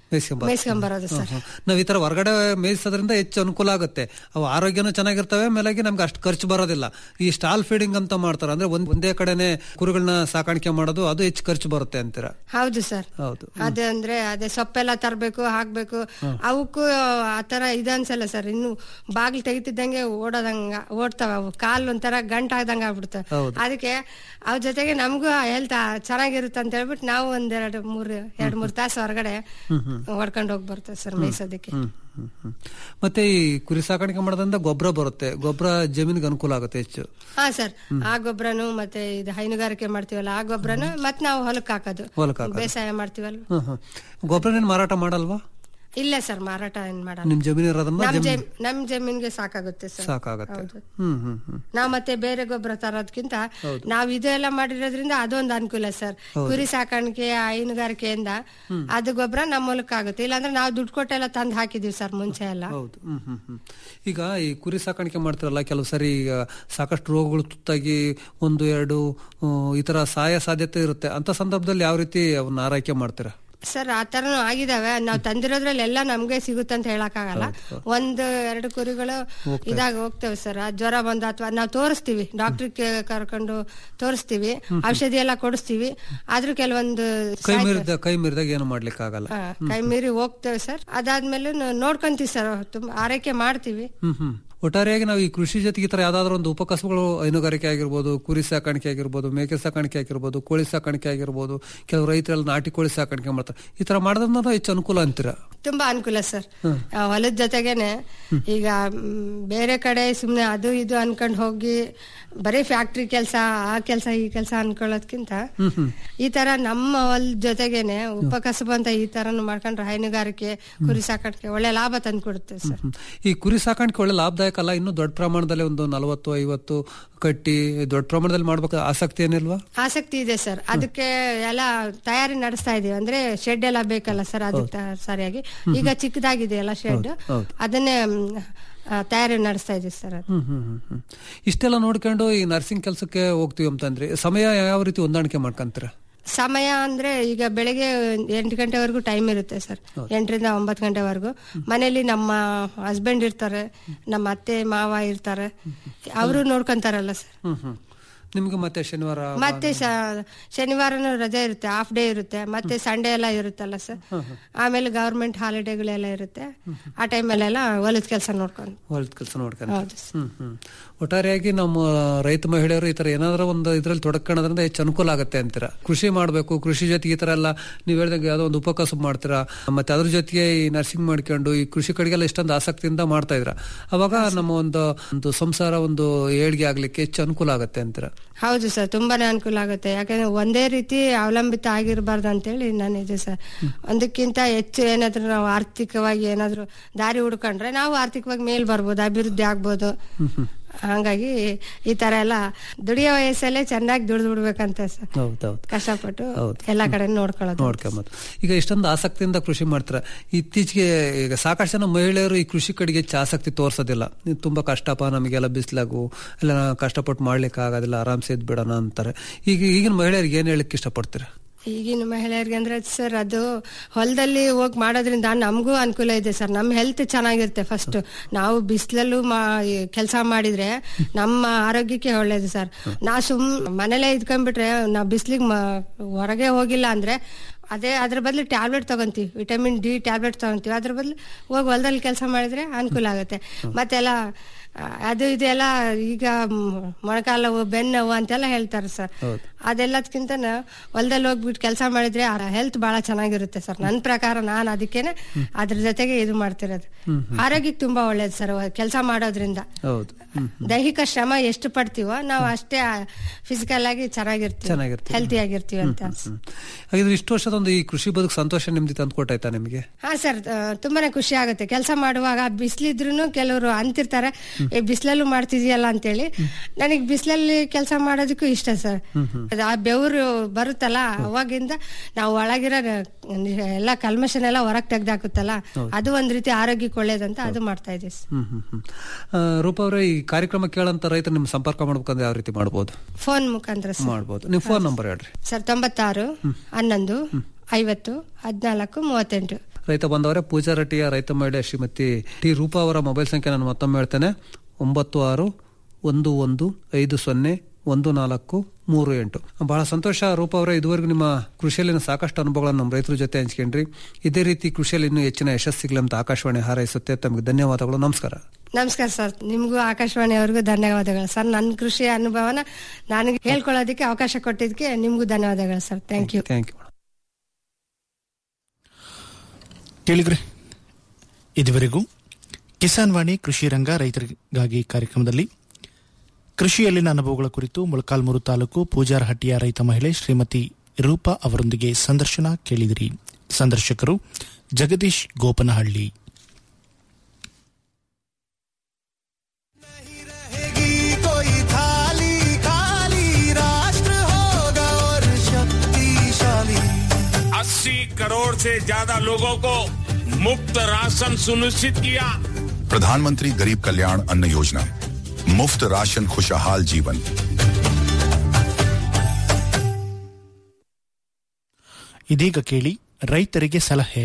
ಮೇಯ್ಸ್ಕೊಂಬರೋದು. ಮೇಯ್ಸ್ಕೊಂಬರೋದು ಸರ್ ಹ್ಮ್, ಹ್ಮ್. ನಾವ್ ಈ ತರ ಹೊರಗಡೆ ಮೇಯಿಸೋದ್ರಿಂದ ಹೆಚ್ಚು ಅನುಕೂಲ ಆಗುತ್ತೆ ಅವು ಆರೋಗ್ಯನೂ ಚೆನ್ನಾಗಿರ್ತವೆ ಮೇಲಾಗಿ ನಮ್ಗೆ ಅಷ್ಟು ಖರ್ಚು ಬರೋದಿಲ್ಲ ಈ ಸ್ಟಾಲ್ ಫೀಡಿಂಗ್ ಅಂತ ಮಾಡ್ತಾರೆ ಅಂದ್ರೆ ಒಂದ್ ಒಂದೇ ಕಡೆನೆ ಕುರಿಗಳನ್ನ ಸಾಕಾಣಿಕೆ ಮಾಡೋದು ಅದು ಹೆಚ್ಚು ಖರ್ಚು ಬರುತ್ತೆ ಅಂತೀರ ಹೌದು ಸರ್ ಹೌದು ಅದೇ ಅಂದ್ರೆ ಅದೇ ಸೊಪ್ಪೆಲ್ಲ ತರಬೇಕು ಹಾಕ್ಬೇಕು ಅವಕ್ಕೂ ಆತರ ಇದು ಅನ್ಸಲ್ಲ ಸರ್ ಇನ್ನು ಬಾಗಿಲು ತೆಗಿತಿದ್ದಂಗೆ ಓಡೋದಂಗ ಓಡ್ತಾವ ಅವು ಕಾಲು ಒಂಥರ ಗಂಟಾಗ್ದಂಗ ಆಗ್ಬಿಡ್ತಾವ ಹೌದು. ಅದಕ್ಕೆ ಅವ್ರ ಜೊತೆಗೆ ನಮಗೂ ಹೆಲ್ತ್ ಚೆನ್ನಾಗಿರುತ್ತೆ ಅಂತ ಹೇಳ್ಬಿಟ್ಟು ನಾವು ಒಂದೆರಡು ಮೂರು ಎರಡ್ ಮೂರ್ ತಾಸು ಹೊರಗಡೆ ಹೊಡ್ಕೊಂಡು ಹೋಗಿ ಬರ್ತೇವೆ ಸರ್ ಮೇಯ್ಸೋದಕ್ಕೆ ಹ್ಮ್, ಹ್ಮ್, ಹ್ಮ್. ಮತ್ತೆ ಈ ಕುರಿ ಸಾಕಾಣಿಕೆ ಮಾಡೋದ್ರಿಂದ ಗೊಬ್ಬರ ಬರುತ್ತೆ ಗೊಬ್ಬರ ಜಮೀನಿಗೆ ಅನುಕೂಲ ಆಗುತ್ತೆ ಹೆಚ್ಚು ಹಾ ಸರ್ ಆ ಗೊಬ್ಬರನು ಮತ್ತೆ ಇದು ಹೈನುಗಾರಿಕೆ ಮಾಡ್ತೀವಲ್ಲ ಆ ಗೊಬ್ಬರನು ಮತ್ತೆ ನಾವು ಹೊಲಕ್ಕೆ ಹಾಕೋದು ಹೊಲಕ್ಕೆ ಹಾಕೋದು. ಬೇಸಾಯ ಮಾಡ್ತೀವಲ್ಲ ಹ್ಮ್, ಹ್ಮ್. ಗೊಬ್ಬರನೇನ್ ಮಾರಾಟ ಮಾಡಲ್ವಾ ಇಲ್ಲ ಸರ್ ಮಾರಾಟ ಏನ್ ಮಾಡಲ್ಲ ನಿಮ್ ಜಮೀನು ಇರೋದನ್ನ ನಮ್ ಜಮೀನ್ ಜಮ್- ನಮ್ ಜಮೀನ್ಗೆ ಸಾಕಾಗುತ್ತೆ ಸರ್ ಸಾಕಾಗತ್ತೆ ಹೌದು ಹ್ಮ್ ಹ್ಮ್ ಹ್ಮ್ ನಾವ್ ಮತ್ತೆ ಬೇರೆ ಗೊಬ್ಬರ ತರೋದ್ಕಿಂತ ಹೌದು. ನಾವ್ ಇದೆಲ್ಲ ಮಾಡಿರೋದ್ರಿಂದ ಅದೊಂದು ಅನುಕೂಲ ಸರ್ ಹೌದು. ಕುರಿ ಸಾಕಾಣಿಕೆ ಹೈನುಗಾರಿಕೆಯಿಂದ ಅದು ಗೊಬ್ಬರ ನಮ್ಮ ಮೂಲಕ ಆಗುತ್ತೆ ಇಲ್ಲಾಂದ್ರೆ ನಾವು ದುಡ್ಡು ಕೊಟ್ಟೆಲ್ಲ ತಂದು ಹಾಕಿದೀವಿ ಸರ್ ಮುಂಚೆ ಎಲ್ಲ ಹೌದು ಹ್ಮ್ ಹ್ಮ್ ಹ್ಮ್ ಈಗ ಈ ಕುರಿ ಸಾಕಾಣಿಕೆ ಮಾಡ್ತಿರಲ್ಲ ಕೆಲವು ಸರಿ ಈಗ ಸಾಕಷ್ಟು ರೋಗಗಳು ತುತ್ತಾಗಿ ಒಂದು ಎರಡು ಆ, ಈ ತರ ಸಾಯ ಸಾಧ್ಯತೆ ಇರುತ್ತೆ ಅಂತ ಸಂದರ್ಭದಲ್ಲಿ ಯಾವ ರೀತಿ ಅವನ್ನ ಆರೈಕೆ ಮಾಡ್ತೀರಾ ಸರ್ ಆ ತರನು ಆಗಿದಾವೆ ನಾವ್ ತಂದಿರೋದ್ರಲ್ಲಿ ಎಲ್ಲ ನಮ್ಗೆ ಸಿಗುತ್ತೆ ಅಂತ ಹೇಳಕ್ ಆಗಲ್ಲ ಒಂದು ಎರಡು ಕುರಿಗಳು ಇದಾಗ ಹೋಗ್ತೇವೆ ಸರ್ ಆ ಜ್ವರ ಬಂದ ಅಥವಾ ನಾವು ತೋರಿಸ್ತೀವಿ ಡಾಕ್ಟ್ರಿಗೆ ಕರ್ಕೊಂಡು ತೋರಿಸ್ತೀವಿ ಔಷಧಿ ಎಲ್ಲ ಕೊಡಿಸ್ತೀವಿ ಆದ್ರೂ ಕೆಲವೊಂದು ಕೈ ಮೀರಿದ ಕೈ ಮೀರಿದಾಗ ಏನು ಮಾಡ್ಲಿಕ್ಕೆ ಆಗಲ್ಲ ಹಾ, ಕೈ ಮೀರಿ ಹೋಗ್ತೇವೆ ಸರ್ ಅದಾದ್ಮೇಲೆ ನ- ನೋಡ್ಕೊಂತೀವಿ ಸರ್ ತುಂಬಾ ಆರೈಕೆ ಮಾಡ್ತೀವಿ ಹ್ಮ್ ಹ್ಮ್ ಒಟ್ಟಾರೆಯಾಗಿ ನಾವು ಈ ಕೃಷಿ ಜೊತೆಗೆ ಈ ತರ ಯಾವ್ದಾದ್ರು ಒಂದು ಉಪಕಸಬುಗಳು ಹೈನುಗಾರಿಕೆ ಆಗಿರ್ಬೋದು ಕುರಿ ಸಾಕಾಣಿಕೆ ಆಗಿರ್ಬೋದು ಮೇಕೆ ಸಾಕಾಣಿಕೆ ಆಗಿರ್ಬೋದು ಕೋಳಿ ಸಾಕಾಣಿಕೆ ಆಗಿರ್ಬೋದು ಕೆಲವು ರೈತರೆಲ್ಲ ನಾಟಿ ಕೋಳಿ ಸಾಕಾಣಿಕೆ ಮಾಡ್ತಾರೆ ಈ ತರ ಮಾಡೋದ್ರಿಂದ ಹೆಚ್ಚು ಅನುಕೂಲ ಅಂತೀರಾ ತುಂಬಾ ಅನುಕೂಲ ಸರ್ ಆ ಹೊಲದ ಜೊತೆಗೇನೆ ಈಗ ಮ್, ಬೇರೆ ಕಡೆ ಸುಮ್ನೆ ಅದು ಇದು ಅನ್ಕೊಂಡ್ ಹೋಗಿ ಬರೀ ಫ್ಯಾಕ್ಟ್ರಿ ಕೆಲಸ ಆ ಕೆಲಸ ಈ ಕೆಲಸ ಅನ್ಕೊಳ್ಳೋದ್ಕಿಂತ ಹ್ಮ್ ಹ್ಮ್ ಈ ತರ ನಮ್ಮ ಹೊಲದ ಜೊತೆಗೇನೆ ಉಪಕಸಬು ಅಂತ ಈ ತರನು ಮಾಡ್ಕೊಂಡ್ರೆ ಹೈನುಗಾರಿಕೆ ಕುರಿ ಸಾಕಾಣಿಕೆ ಒಳ್ಳೆ ಲಾಭ ತಂದು ಕೊಡುತ್ತೆ ಸರ್ ಹ್ಮ್. ಈ ಕುರಿ ಸಾಕಾಣಿಕೆ ಒಳ್ಳೆ ಲಾಭದಾಯಕ ಅಲ್ಲ ಇನ್ನು ದೊಡ್ಡ ಪ್ರಮಾಣದಲ್ಲಿ ಒಂದು ನಲವತ್ತು ಐವತ್ತು ಕಟ್ಟಿ ದೊಡ್ಡ ಪ್ರಮಾಣದಲ್ಲಿ ಮಾಡ್ಬೇಕು ಆಸಕ್ತಿ ಏನಿಲ್ವಾ ಆಸಕ್ತಿ ಇದೆ ಸರ್ ಅದಕ್ಕೆ ಎಲ್ಲ ತಯಾರಿ ನಡೆಸ್ತಾ ಇದೀವಿ ಅಂದ್ರೆ ಶೆಡ್ ಎಲ್ಲ ಬೇಕಲ್ಲ ಸರ್ ಅದಕ್ಕೆ ತ- ಸರಿಯಾಗಿ ಈಗ ಚಿಕ್ಕದಾಗಿದೆ ಎಲ್ಲ ಶೆಡ್ ಹೌದು. ಅದನ್ನೇ ಮ್, ಆ, ತಯಾರಿ ನಡೆಸ್ತಾ ಇದೀವಿ ಸರ್ ಅದು ಹ್ಮ್ ಹ್ಮ್ ಹ್ಮ್ ಹ್ಮ್. ಇಷ್ಟೆಲ್ಲ ನೋಡ್ಕೊಂಡು ಈ ನರ್ಸಿಂಗ್ ಕೆಲಸಕ್ಕೆ ಹೋಗ್ತೀವಿ ಅಂತಂದ್ರೆ ಸಮಯ ಯಾವ ರೀತಿ ಹೊಂದಾಣಿಕೆ ಮಾಡ್ಕೊಂತೀರ ಸಮಯ ಅಂದ್ರೆ ಈಗ ಬೆಳಗ್ಗೆ ಎಂಟು ಗಂಟೆವರೆಗೂ ಟೈಮ್ ಇರುತ್ತೆ ಸರ್ ಎಂಟರಿಂದ ಒಂಬತ್ತು ಗಂಟೆವರೆಗೂ ಮನೇಲಿ ನಮ್ಮ ಹಸ್ಬೆಂಡ್ ಇರ್ತಾರೆ ನಮ್ಮ ಅತ್ತೆ ಮಾವ ಇರ್ತಾರೆ ಅವರು ನೋಡ್ಕೊಂತಾರಲ್ಲ ಸರ್ ಹ್ಮ್ ಹ್ಮ್ ನಿಮ್ಗೆ ಮತ್ತೆ ಶನಿವಾರ ಮತ್ತೆ ಶ- ಶನಿವಾರನೂ ರಜೆ ಇರುತ್ತೆ ಹಾಫ್ ಡೇ ಇರುತ್ತೆ ಮತ್ತೆ ಸಂಡೇ ಎಲ್ಲ ಇರುತ್ತಲ್ಲ ಸರ್ ಆಮೇಲೆ ಗವರ್ಮೆಂಟ್ ಹಾಲಿಡೇಗಳೆಲ್ಲ ಇರುತ್ತೆ ಆ ಟೈಮಲ್ಲೆಲ್ಲ ಹೊಲದ ಕೆಲಸ ನೋಡ್ಕೊಂಡು ಹೊಲದ ಕೆಲಸ ನೋಡ್ಕೊಂಡು ಹೌದು ಹ್ಮ್ ಹ್ಮ್ ಒಟ್ಟಾರೆಯಾಗಿ ನಮ್ಮ ರೈತ ಮಹಿಳೆಯರು ಈ ತರ ಏನಾದ್ರೂ ಒಂದು ಇದ್ರಲ್ಲಿ ತೊಡಕೊಳ್ಳೋದ್ರಿಂದ ಹೆಚ್ಚು ಅನುಕೂಲ ಆಗುತ್ತೆ ಅಂತೀರಾ ಕೃಷಿ ಮಾಡಬೇಕು ಕೃಷಿ ಜೊತೆಗೆ ಈ ತರ ಎಲ್ಲ ನೀವು ಹೇಳ್ದಂಗೆ ಯಾವ್ದೋ ಒಂದು ಉಪಕಸಬು ಮಾಡ್ತೀರಾ ಮತ್ತೆ ಅದ್ರ ಜೊತೆಗೆ ಈ ನರ್ಸಿಂಗ್ ಮಾಡ್ಕೊಂಡು ಈ ಕೃಷಿ ಕಡೆಗೆಲ್ಲ ಇಷ್ಟೊಂದು ಆಸಕ್ತಿಯಿಂದ ಮಾಡ್ತಾ ಇದ್ರ ಅವಾಗ ನಮ್ಮ ಒಂದು ಒಂದು ಸಂಸಾರ ಒಂದು ಏಳ್ಗೆ ಆಗ್ಲಿಕ್ಕೆ ಹೆಚ್ಚು ಅನುಕೂಲ ಆಗುತ್ತೆ ಅಂತೀರಾ ಹೌದು ಸರ್ ತುಂಬಾನೇ ಅನುಕೂಲ ಆಗುತ್ತೆ ಯಾಕಂದ್ರೆ ಒಂದೇ ರೀತಿ ಅವಲಂಬಿತ ಆಗಿರಬಾರ್ದು ಅಂತೇಳಿ ನಾನು ಇದೆ ಸರ್ ಒಂದಕ್ಕಿಂತ ಹೆಚ್ಚು ಏನಾದ್ರೂ ನಾವು ಆರ್ಥಿಕವಾಗಿ ಏನಾದ್ರೂ ದಾರಿ ಹುಡ್ಕೊಂಡ್ರೆ ನಾವು ಆರ್ಥಿಕವಾಗಿ ಮೇಲ್ ಬರ್ಬೋದು ಅಭಿವೃದ್ಧಿ ಆಗ್ಬೋದು ಹಂಗಾಗಿ ಈ ತರ ಎಲ್ಲ ದುಡಿಯೋ ವಯಸ್ಸಲ್ಲೇ ಚೆನ್ನಾಗಿ ದುಡ್ದು ಬಿಡ್ಬೇಕಂತ ಸರ್ ಹೌದೌದು ಕಷ್ಟಪಟ್ಟು ಹೌದು. ಎಲ್ಲಾ ಕಡೆ ನೋಡ್ಕೊಳ್ಳೋದು ನೋಡ್ಕೊಂಬೋದು ಈಗ ಇಷ್ಟೊಂದು ಆಸಕ್ತಿಯಿಂದ ಕೃಷಿ ಮಾಡ್ತಾರೆ ಇತ್ತೀಚೆಗೆ ಈಗ ಸಾಕಷ್ಟು ಜನ ಮಹಿಳೆಯರು ಈ ಕೃಷಿ ಕಡೆಗೆ ಹೆಚ್ಚು ಆಸಕ್ತಿ ತೋರ್ಸೋದಿಲ್ಲ ಇದು ತುಂಬಾ ಕಷ್ಟಪ ನಮಗೆಲ್ಲ ಬಿಸ್ಲಾಗು ಎಲ್ಲ ಕಷ್ಟಪಟ್ಟು ಮಾಡ್ಲಿಕ್ಕೆ ಆಗೋದಿಲ್ಲ ಆರಾಮ್ಸೆ ಇದ್ ಬಿಡೋಣ ಅಂತಾರೆ ಈಗ ಈಗಿನ ಮಹಿಳೆಯರಿಗೆ ಏನ್ ಹೇಳಕ್ ಇಷ್ಟಪಡ್ತೀರಾ ಈಗಿನ ಮಹಿಳೆಯರಿಗೆ ಅಂದ್ರೆ ಸರ್ ಅದು ಹೊಲದಲ್ಲಿ ಹೋಗಿ ಮಾಡೋದ್ರಿಂದ ನಮಗೂ ಅನುಕೂಲ ಇದೆ ಸರ್ ನಮ್ಮ ಹೆಲ್ತ್ ಚೆನ್ನಾಗಿರುತ್ತೆ ಫಸ್ಟ್ ನಾವು ಬಿಸಿಲಲ್ಲೂ ಕೆಲಸ ಮಾಡಿದ್ರೆ ನಮ್ಮ ಆರೋಗ್ಯಕ್ಕೆ ಒಳ್ಳೇದು ಸರ್ ನಾ ಸುಮ್ ಮನೇಲೆ ಇದ್ಕೊಂಡ್ಬಿಟ್ರೆ ನಾವು ಬಿಸಿಲಿಗೆ ಹೊರಗೆ ಹೋಗಿಲ್ಲ ಅಂದ್ರೆ ಅದೇ ಅದ್ರ ಬದಲು ಟ್ಯಾಬ್ಲೆಟ್ ತಗೊಂತೀವಿ ವಿಟಮಿನ್ ಡಿ ಟ್ಯಾಬ್ಲೆಟ್ ತಗೊಂತೀವಿ ಅದ್ರ ಬದಲು ಹೋಗಿ ಹೊಲದಲ್ಲಿ ಕೆಲಸ ಮಾಡಿದ್ರೆ ಅನುಕೂಲ ಆಗುತ್ತೆ ಮತ್ತೆಲ್ಲ ಆ, ಅದು ಇದೆಲ್ಲ ಈಗ ಮ್, ಮೊಣಕಾಲು ಬೆನ್ನು ನೋವು ಅಂತೆಲ್ಲ ಹೇಳ್ತಾರೆ ಸರ್ ಅದೆಲ್ಲದಕ್ಕಿಂತ ಹೊಲದಲ್ಲಿ ಹೋಗ್ಬಿಟ್ಟು ಕೆಲಸ ಮಾಡಿದ್ರೆ ಹೆಲ್ತ್ ಬಹಳ ಚೆನ್ನಾಗಿರುತ್ತೆ ಸರ್ ನನ್ನ ಪ್ರಕಾರ ನಾನು ಅದಕ್ಕೇನೆ ಅದ್ರ ಜೊತೆಗೆ ಇದು ಮಾಡ್ತಿರೋದು ಆರೋಗ್ಯಕ್ಕೆ ತುಂಬಾ ಒಳ್ಳೇದು ಸರ್ ಕೆಲಸ ಮಾಡೋದ್ರಿಂದ ಹೌದು ದೈಹಿಕ ಶ್ರಮ ಎಷ್ಟು ಪಡ್ತೀವೋ ನಾವು ಅಷ್ಟೇ ಫಿಸಿಕಲ್ ಆಗಿ ಚೆನ್ನಾಗಿರ್ತೀವಿ ಚೆನ್ನಾಗಿರ್ತೀವಿ. ಹೆಲ್ತಿ ಆಗಿರ್ತೀವಿ ಅಂತ ಹಾಗಿದ್ರೆ ಇಷ್ಟು ವರ್ಷದ ಒಂದು ಈ ಕೃಷಿ ಬದುಕು ಸಂತೋಷ ನಿಮ್ದು ತಂದ್ಕೊಟ್ಟಾಯ್ತಾ ನಿಮಗೆ ಹಾ ಸರ್ ತುಂಬಾನೇ ಖುಷಿ ಆಗುತ್ತೆ ಕೆಲಸ ಮಾಡುವಾಗ ಬಿಸಿಲಿದ್ರು ಕೆಲವರು ಅಂತಿರ್ತಾರೆ ಏ ಬಿಸಿಲಲ್ಲೂ ಮಾಡ್ತಿದ್ಯಲ್ಲ ಅಂತೇಳಿ ನನಗೆ ಬಿಸಿಲಲ್ಲಿ ಕೆಲಸ ಮಾಡೋದಕ್ಕೂ ಇಷ್ಟ ಸರ್ ಅದು ಆ ಬೆವರು ಬರುತ್ತಲ್ಲ ಅವಾಗಿಂದ ನಾವು ಒಳಗಿರೋ ಎಲ್ಲ ಕಲ್ಮಶನೆಲ್ಲ ಹೊರಗ್ ತೆಗ್ದಾಕುತ್ತಲ್ಲ ಅದು ಒಂದ್ ರೀತಿ ಆರೋಗ್ಯಕ್ಕೆ ಒಳ್ಳೇದಂತ ಅದು ಮಾಡ್ತಾ ಇದೀವಿ ಸರ್. ಹ್ಮ್ ಹ್ಮ್ ಹ್ಮ್ ಆ, ರೂಪ ಅವರೇ ಈ ಕಾರ್ಯಕ್ರಮ ಕೇಳಂತ ರೈತರು ನಿಮ್ ಸಂಪರ್ಕ ಮಾಡ್ಬೇಕಂದ್ರೆ ಯಾವ ರೀತಿ ಮಾಡ್ಬೋದು ಫೋನ್ ಮುಖಾಂತರ ಸರ್ ಮಾಡ್ಬೋದು ನಿಮ್ ಫೋನ್ ನಂಬರ್ ಹೇಳ್ರಿ ಸರ್ ತೊಂಬತ್ತಾರು ಹನ್ನೊಂದು ಐವತ್ತು ಹದಿನಾಲ್ಕು ಮೂವತ್ತೆಂಟು ರೈತ ಬಂದವರೇ ಪೂಜಾರಟ್ಟಿಯ ರೈತ ಮಹಿಳೆ ಶ್ರೀಮತಿ ಟಿ ರೂಪಾ ಅವರ ಮೊಬೈಲ್ ಸಂಖ್ಯೆ ನಾನು ಮತ್ತೊಮ್ಮೆ ಹೇಳ್ತೇನೆ ಒಂಬತ್ತು ಆರು ಒಂದು ಒಂದು ಐದು ಸೊನ್ನೆ ಒಂದು ನಾಲ್ಕು ಮೂರು ಎಂಟು ಬಹಳ ಸಂತೋಷ ರೂಪ ಅವರೇ ಇದುವರೆಗೂ ನಿಮ್ಮ ಕೃಷಿಯಲ್ಲಿನ ಸಾಕಷ್ಟು ಅನುಭವಗಳನ್ನು ನಮ್ಮ ರೈತರ ಜೊತೆ ಹಂಚ್ಕೊಂಡ್ರಿ ಇದೇ ರೀತಿ ಕೃಷಿಯಲ್ಲಿ ಇನ್ನೂ ಹೆಚ್ಚಿನ ಯಶಸ್ಸು ಸಿಗಲಿ ಅಂತ ಆಕಾಶವಾಣಿ ಹಾರೈಸುತ್ತೆ ತಮಗೆ ಧನ್ಯವಾದಗಳು ನಮಸ್ಕಾರ ನಮಸ್ಕಾರ ಸರ್ ನಿಮಗೂ ಆಕಾಶವಾಣಿ ಅವ್ರಿಗೂ ಧನ್ಯವಾದಗಳು ಸರ್ ನನ್ನ ಕೃಷಿ ಅನುಭವನ ನನಗೆ ಹೇಳ್ಕೊಳ್ಳೋದಕ್ಕೆ ಅವಕಾಶ ಕೊಟ್ಟಿದ್ದಕ್ಕೆ ನಿಮಗೂ ಧನ್ಯವಾದಗಳು sir thank you thank you ಕೇಳಿದ್ರೆ ಇದುವರೆಗೂ ಕಿಸಾನ್ ವಾಣಿ ಕೃಷಿ ರಂಗ ರೈತರಿಗಾಗಿ ಕಾರ್ಯಕ್ರಮದಲ್ಲಿ ಕೃಷಿಯಲ್ಲಿನ ಅನುಭವಗಳ ಕುರಿತು ಮೊಳಕಾಲ್ಮೂರು ತಾಲೂಕು ಪೂಜಾರಹಟ್ಟಿಯ ರೈತ ಮಹಿಳೆ ಶ್ರೀಮತಿ ರೂಪಾ ಅವರೊಂದಿಗೆ ಸಂದರ್ಶನ ಕೇಳಿದಿರಿ ಸಂದರ್ಶಕರು ಜಗದೀಶ್ ಗೋಪನಹಳ್ಳಿ कोई थाली खाली राष्ट्र होगा और शक्तिशाली अस्सी करोड़ से ज्यादा लोगों को मुफ्त राशन सुनिश्चित किया प्रधानमंत्री गरीब कल्याण अन्न योजना मुफ्त राशन खुशहाल जीवन ಇದೀಗ ಕೇಳಿ ರೈತರಿಗೆ ಸಲಹೆ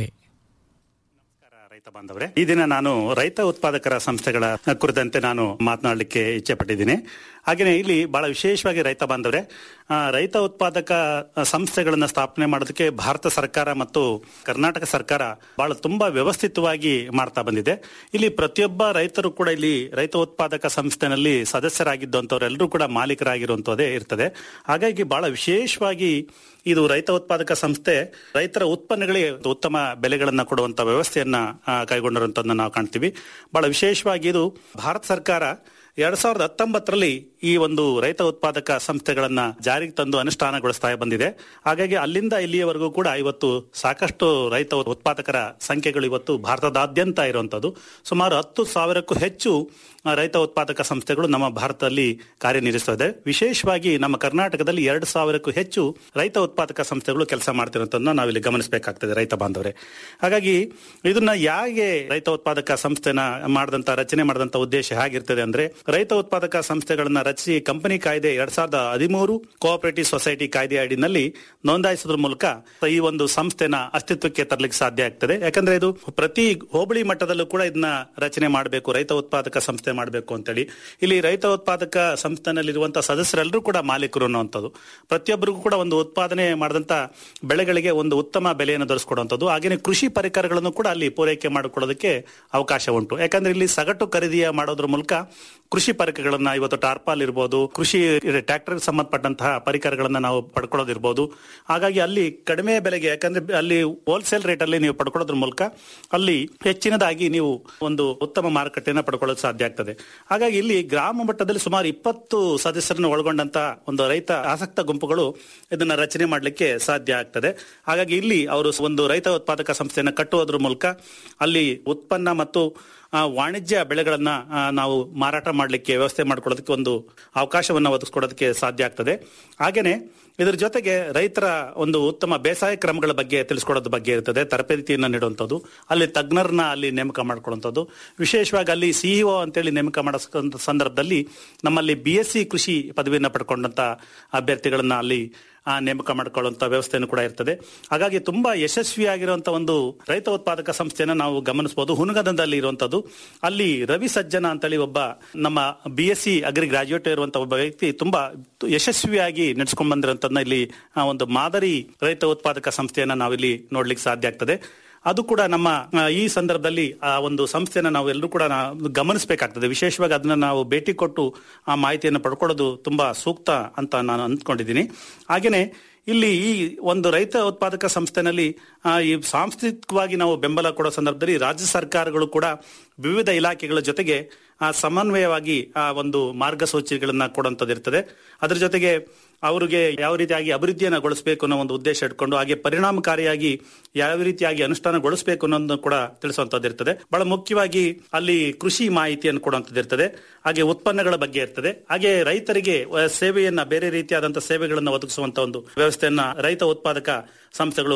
ರೈತ ಬಾಂಧವರೇ ಈ ದಿನ ನಾನು ರೈತ ಉತ್ಪಾದಕರ ಸಂಸ್ಥೆಗಳ ಕುರಿತಂತೆ ನಾನು ಮಾತನಾಡಲಿಕ್ಕೆ ಇಚ್ಛೆ ಪಟ್ಟಿದ್ದೀನಿ ಹಾಗೆಯೇ ಇಲ್ಲಿ ಬಹಳ ವಿಶೇಷವಾಗಿ ರೈತ ಬಾಂಧವರೇ ಆ, ರೈತ ಉತ್ಪಾದಕ ಸಂಸ್ಥೆಗಳನ್ನ ಸ್ಥಾಪನೆ ಮಾಡೋದಕ್ಕೆ ಭಾರತ ಸರ್ಕಾರ ಮತ್ತು ಕರ್ನಾಟಕ ಸರ್ಕಾರ ಬಹಳ ತುಂಬಾ ವ್ಯವಸ್ಥಿತವಾಗಿ ಮಾಡ್ತಾ ಬಂದಿದೆ ಇಲ್ಲಿ ಪ್ರತಿಯೊಬ್ಬ ರೈತರು ಕೂಡ ಇಲ್ಲಿ ರೈತ ಉತ್ಪಾದಕ ಸಂಸ್ಥೆನಲ್ಲಿ ಸದಸ್ಯರಾಗಿದ್ದಂಥವರೆಲ್ಲರೂ ಕೂಡ ಮಾಲೀಕರಾಗಿರುವಂತದೇ ಇರ್ತದೆ ಹಾಗಾಗಿ ಬಹಳ ವಿಶೇಷವಾಗಿ ಇದು ರೈತ ಉತ್ಪಾದಕ ಸಂಸ್ಥೆ ರೈತರ ಉತ್ಪನ್ನಗಳಿಗೆ ಉತ್ತಮ ಬೆಲೆಗಳನ್ನ ಕೊಡುವಂತ ವ್ಯವಸ್ಥೆಯನ್ನ ಆ, ಕೈಗೊಂಡಿರುವಂತದನ್ನ ನಾವು ಕಾಣ್ತೀವಿ ಬಹಳ ವಿಶೇಷವಾಗಿ ಇದು ಭಾರತ ಸರ್ಕಾರ ಎರಡ್ ಸಾವಿರದ ಹತ್ತೊಂಬತ್ತರಲ್ಲಿ ಈ ಒಂದು ರೈತ ಉತ್ಪಾದಕ ಸಂಸ್ಥೆಗಳನ್ನ ಜಾರಿಗೆ ತಂದು ಅನುಷ್ಠಾನಗೊಳಿಸ್ತಾ ಬಂದಿದೆ ಹಾಗಾಗಿ ಅಲ್ಲಿಂದ ಇಲ್ಲಿಯವರೆಗೂ ಕೂಡ ಇವತ್ತು ಸಾಕಷ್ಟು ರೈತ ಉತ್ಪಾದಕರ ಸಂಖ್ಯೆಗಳು ಇವತ್ತು ಭಾರತದಾದ್ಯಂತ ಇರುವಂತದ್ದು ಸುಮಾರು ಹತ್ತು ಸಾವಿರಕ್ಕೂ ಹೆಚ್ಚು ಆ, ರೈತ ಉತ್ಪಾದಕ ಸಂಸ್ಥೆಗಳು ನಮ್ಮ ಭಾರತದಲ್ಲಿ ಕಾರ್ಯನಿರ್ವಹಿಸುತ್ತದೆ ವಿಶೇಷವಾಗಿ ನಮ್ಮ ಕರ್ನಾಟಕದಲ್ಲಿ ಎರಡು ಸಾವಿರಕ್ಕೂ ಹೆಚ್ಚು ರೈತ ಉತ್ಪಾದಕ ಸಂಸ್ಥೆಗಳು ಕೆಲಸ ಮಾಡ್ತಿರೋದನ್ನ ನಾವಿಲ್ಲಿ ಗಮನಿಸಬೇಕಾಗ್ತದೆ ರೈತ ಬಾಂಧವರೇ ಹಾಗಾಗಿ ಇದನ್ನ ಯಾಕೆ ರೈತ ಉತ್ಪಾದಕ ಸಂಸ್ಥೆನ ಮಾಡಿದಂತ ರಚನೆ ಮಾಡಿದಂತ ಉದ್ದೇಶ ಹೇಗಿರ್ತದೆ ಅಂದ್ರೆ ರೈತ ಉತ್ಪಾದಕ ಸಂಸ್ಥೆಗಳನ್ನ ರಚಿಸಿ ಕಂಪನಿ ಕಾಯ್ದೆ ಎರಡ್ ಸಾವಿರದ ಹದಿಮೂರು ಕೋಆಪರೇಟಿವ್ ಸೊಸೈಟಿ ಕಾಯ್ದೆ ಅಡಿನಲ್ಲಿ ನೋಂದಾಯಿಸೋದ್ರ ಮೂಲಕ ಈ ಒಂದು ಸಂಸ್ಥೆನ ಅಸ್ತಿತ್ವಕ್ಕೆ ತರಲಿಕ್ಕೆ ಸಾಧ್ಯ ಆಗ್ತದೆ ಯಾಕಂದ್ರೆ ಇದು ಪ್ರತಿ ಹೋಬಳಿ ಮಟ್ಟದಲ್ಲೂ ಕೂಡ ಇದನ್ನ ರಚನೆ ಮಾಡಬೇಕು ರೈತ ಉತ್ಪಾದಕ ಸಂಸ್ಥೆ ಮಾಡಬೇಕು ಅಂತೇಳಿ ಇಲ್ಲಿ ರೈತ ಉತ್ಪಾದಕ ಸಂಸ್ಥೆನಲ್ಲಿರುವಂತಹ ಸದಸ್ಯರೆಲ್ಲರೂ ಕೂಡ ಮಾಲೀಕರು ಅನ್ನುವಂಥದ್ದು ಪ್ರತಿಯೊಬ್ಬರಿಗೂ ಕೂಡ ಒಂದು ಉತ್ಪಾದನೆ ಮಾಡಿದಂತ ಬೆಳೆಗಳಿಗೆ ಒಂದು ಉತ್ತಮ ಬೆಲೆಯನ್ನು ದೊರಕಿಸ್ಕೊಡುವಂಥದ್ದು ಹಾಗೆಯೇ ಕೃಷಿ ಪರಿಕರಗಳನ್ನು ಕೂಡ ಅಲ್ಲಿ ಪೂರೈಕೆ ಮಾಡಿಕೊಳ್ಳೋದಕ್ಕೆ ಅವಕಾಶ ಉಂಟು ಯಾಕಂದ್ರೆ ಇಲ್ಲಿ ಸಗಟು ಖರೀದಿಯ ಮಾಡೋದ್ರ ಮೂಲಕ ಕೃಷಿ ಪರಿಕರಗಳನ್ನ ಇವತ್ತು ಟಾರ್ಪಾಲ್ ಇರ್ಬೋದು ಕೃಷಿ ಟ್ರ್ಯಾಕ್ಟರ್ ಸಂಬಂಧಪಟ್ಟಂತಹ ಪರಿಕರಗಳನ್ನ ನಾವು ಪಡ್ಕೊಳ್ಳೋದಿರ್ಬೋದು ಹಾಗಾಗಿ ಅಲ್ಲಿ ಕಡಿಮೆ ಬೆಲೆಗೆ ಯಾಕಂದ್ರೆ ಅಲ್ಲಿ ಹೋಲ್ಸೇಲ್ ರೇಟ್ ಅಲ್ಲಿ ನೀವು ಪಡ್ಕೊಳ್ಳೋದ್ರ ಮೂಲಕ ಅಲ್ಲಿ ಹೆಚ್ಚಿನದಾಗಿ ನೀವು ಒಂದು ಉತ್ತಮ ಮಾರುಕಟ್ಟೆಯನ್ನ ಪಡ್ಕೊಳ್ಳೋದು ಸಾಧ್ಯ ಆಗ್ತದೆ ಹಾಗಾಗಿ ಇಲ್ಲಿ ಗ್ರಾಮ ಮಟ್ಟದಲ್ಲಿ ಸುಮಾರು ಇಪ್ಪತ್ತು ಸದಸ್ಯರನ್ನು ಒಳಗೊಂಡಂತ ಒಂದು ರೈತ ಆಸಕ್ತ ಗುಂಪುಗಳು ಇದನ್ನ ರಚನೆ ಮಾಡಲಿಕ್ಕೆ ಸಾಧ್ಯ ಆಗ್ತದೆ ಹಾಗಾಗಿ ಇಲ್ಲಿ ಅವರು ಒಂದು ರೈತ ಉತ್ಪಾದಕ ಸಂಸ್ಥೆಯನ್ನ ಕಟ್ಟುವುದ್ರ ಮೂಲಕ ಅಲ್ಲಿ ಉತ್ಪನ್ನ ಮತ್ತು ಆ, ವಾಣಿಜ್ಯ ಬೆಳೆಗಳನ್ನ ಆ, ನಾವು ಮಾರಾಟ ಮಾಡಲಿಕ್ಕೆ ವ್ಯವಸ್ಥೆ ಮಾಡ್ಕೊಳ್ಳೋದಕ್ಕೆ ಒಂದು ಅವಕಾಶವನ್ನ ಒದಗಿಸ್ಕೊಡೋದಕ್ಕೆ ಸಾಧ್ಯ ಆಗ್ತದೆ ಹಾಗೇನೆ ಇದರ ಜೊತೆಗೆ ರೈತರ ಒಂದು ಉತ್ತಮ ಬೇಸಾಯ ಕ್ರಮಗಳ ಬಗ್ಗೆ ತಿಳಿಸ್ಕೊಡೋದ್ರ ಬಗ್ಗೆ ಇರ್ತದೆ ತರಬೇತಿಯನ್ನ ನೀಡುವಂಥದ್ದು ಅಲ್ಲಿ ತಜ್ಞರನ್ನ ಅಲ್ಲಿ ನೇಮಕ ಮಾಡ್ಕೊಳ್ಳುವಂಥದ್ದು ವಿಶೇಷವಾಗಿ ಅಲ್ಲಿ ಸಿಇಒ ಅಂತೇಳಿ ನೇಮಕ ಮಾಡೋ ಸಂದರ್ಭದಲ್ಲಿ ನಮ್ಮಲ್ಲಿ ಬಿ ಎಸ್ ಸಿ ಕೃಷಿ ಪದವಿಯನ್ನ ಪಡ್ಕೊಂಡಂತ ಅಭ್ಯರ್ಥಿಗಳನ್ನ ಅಲ್ಲಿ ಆ, ನೇಮಕ ಮಾಡಿಕೊಳ್ಳುವಂತ ವ್ಯವಸ್ಥೆಯನ್ನು ಕೂಡ ಇರ್ತದೆ ಹಾಗಾಗಿ ತುಂಬಾ ಯಶಸ್ವಿಯಾಗಿರುವಂತ ಒಂದು ರೈತ ಉತ್ಪಾದಕ ಸಂಸ್ಥೆಯನ್ನ ನಾವು ಗಮನಿಸಬಹುದು ಹುನಗದದಲ್ಲಿ ಇರುವಂತದ್ದು ಅಲ್ಲಿ ರವಿ ಸಜ್ಜನ ಅಂತೇಳಿ ಒಬ್ಬ ನಮ್ಮ B S C agri graduate ಇರುವಂತ ಒಬ್ಬ ವ್ಯಕ್ತಿ ತುಂಬಾ ಯಶಸ್ವಿಯಾಗಿ ನಡೆಸ್ಕೊಂಡ್ ಬಂದಿರುವಂತದನ್ನ ಇಲ್ಲಿ ಆ, ಒಂದು ಮಾದರಿ ರೈತ ಉತ್ಪಾದಕ ಸಂಸ್ಥೆಯನ್ನ ನಾವಿಲ್ಲಿ ನೋಡ್ಲಿಕ್ಕೆ ಸಾಧ್ಯ ಆಗ್ತದೆ ಅದು ಕೂಡ ನಮ್ಮ ಆ, ಈ ಸಂದರ್ಭದಲ್ಲಿ ಆ ಒಂದು ಸಂಸ್ಥೆನ ನಾವು ಎಲ್ಲರೂ ಕೂಡ ನಾ- ಗಮನಿಸಬೇಕಾಗ್ತದೆ ವಿಶೇಷವಾಗಿ ಅದನ್ನ ನಾವು ಭೇಟಿ ಕೊಟ್ಟು ಆ ಮಾಹಿತಿಯನ್ನು ಪಡ್ಕೊಳ್ಳೋದು ತುಂಬಾ ಸೂಕ್ತ ಅಂತ ನಾನು ಅಂದ್ಕೊಂಡಿದ್ದೀನಿ ಹಾಗೇನೆ ಇಲ್ಲಿ ಈ ಒಂದು ರೈತ ಉತ್ಪಾದಕ ಸಂಸ್ಥೆನಲ್ಲಿ ಆ, ಈ ಸಾಂಸ್ಥಿಕವಾಗಿ ನಾವು ಬೆಂಬಲ ಕೊಡೋ ಸಂದರ್ಭದಲ್ಲಿ ರಾಜ್ಯ ಸರ್ಕಾರಗಳು ಕೂಡ ವಿವಿಧ ಇಲಾಖೆಗಳ ಜೊತೆಗೆ ಆ ಸಮನ್ವಯವಾಗಿ ಆ ಒಂದು ಮಾರ್ಗಸೂಚಿಗಳನ್ನ ಕೊಡುವಂಥದ್ದು ಇರ್ತದೆ ಅದ್ರ ಜೊತೆಗೆ ಅವರಿಗೆ ಯಾವ ರೀತಿಯಾಗಿ ಅಭಿವೃದ್ಧಿಯನ್ನು ಗೊಳಿಸಬೇಕು ಅನ್ನೋ ಒಂದು ಉದ್ದೇಶ ಇಟ್ಕೊಂಡು ಹಾಗೆ ಪರಿಣಾಮಕಾರಿಯಾಗಿ ಯಾವ ರೀತಿಯಾಗಿ ಅನುಷ್ಠಾನಗೊಳಿಸಬೇಕು ಅನ್ನೋದನ್ನು ಕೂಡ ತಿಳಿಸುವಂತದ್ದು ಇರ್ತದೆ ಬಹಳ ಮುಖ್ಯವಾಗಿ ಅಲ್ಲಿ ಕೃಷಿ ಮಾಹಿತಿಯನ್ನು ಕೊಡುವಂತದ್ದು ಇರ್ತದೆ ಹಾಗೆ ಉತ್ಪನ್ನಗಳ ಬಗ್ಗೆ ಇರ್ತದೆ ಹಾಗೆ ರೈತರಿಗೆ ಆ, ಸೇವೆಯನ್ನ ಬೇರೆ ರೀತಿಯಾದಂತಹ ಸೇವೆಗಳನ್ನ ಒದಗಿಸುವಂತ ಒಂದು ವ್ಯವಸ್ಥೆಯನ್ನ ರೈತ ಉತ್ಪಾದಕ ಸಂಸ್ಥೆಗಳು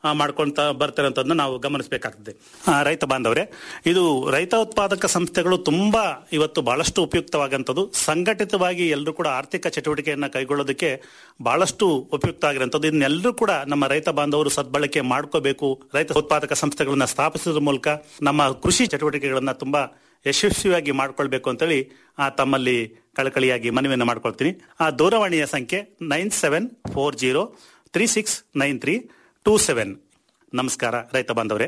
ಆ, ಮಾಡ್ಕೊಂತ ಬರ್ತಾರೆ ಅಂತದನ್ನ ನಾವು ಗಮನಿಸಬೇಕಾಗ್ತದೆ ಆ, ರೈತ ಬಾಂಧವರೇ ಇದು ರೈತ ಉತ್ಪಾದಕ ಸಂಸ್ಥೆಗಳು ತುಂಬಾ ಇವತ್ತು ಬಹಳಷ್ಟು ಉಪಯುಕ್ತವಾಗಂಥದ್ದು ಸಂಘಟಿತವಾಗಿ ಎಲ್ಲರೂ ಕೂಡ ಆರ್ಥಿಕ ಚಟುವಟಿಕೆಯನ್ನ ಕೈಗೊಳ್ಳೋದಕ್ಕೆ ಬಹಳಷ್ಟು ಉಪಯುಕ್ತ ಆಗಿರೋಂಥದ್ದು ಇದನ್ನೆಲ್ಲರೂ ಕೂಡ ನಮ್ಮ ರೈತ ಬಾಂಧವರು ಸದ್ಬಳಕೆ ಮಾಡ್ಕೋಬೇಕು ರೈತ ಉತ್ಪಾದಕ ಸಂಸ್ಥೆಗಳನ್ನ ಸ್ಥಾಪಿಸೋದ್ರ ಮೂಲಕ ನಮ್ಮ ಕೃಷಿ ಚಟುವಟಿಕೆಗಳನ್ನ ತುಂಬಾ ಯಶಸ್ವಿಯಾಗಿ ಮಾಡ್ಕೊಳ್ಬೇಕು ಅಂತೇಳಿ ಆ, ತಮ್ಮಲ್ಲಿ ಕಳಕಳಿಯಾಗಿ ಮನವಿಯನ್ನು ಮಾಡ್ಕೊಳ್ತೀನಿ ಆ ದೂರವಾಣಿಯ ಸಂಖ್ಯೆ nine seven four zero three six nine three two seven ನಮಸ್ಕಾರ ರೈತ ಬಾಂಧವರೇ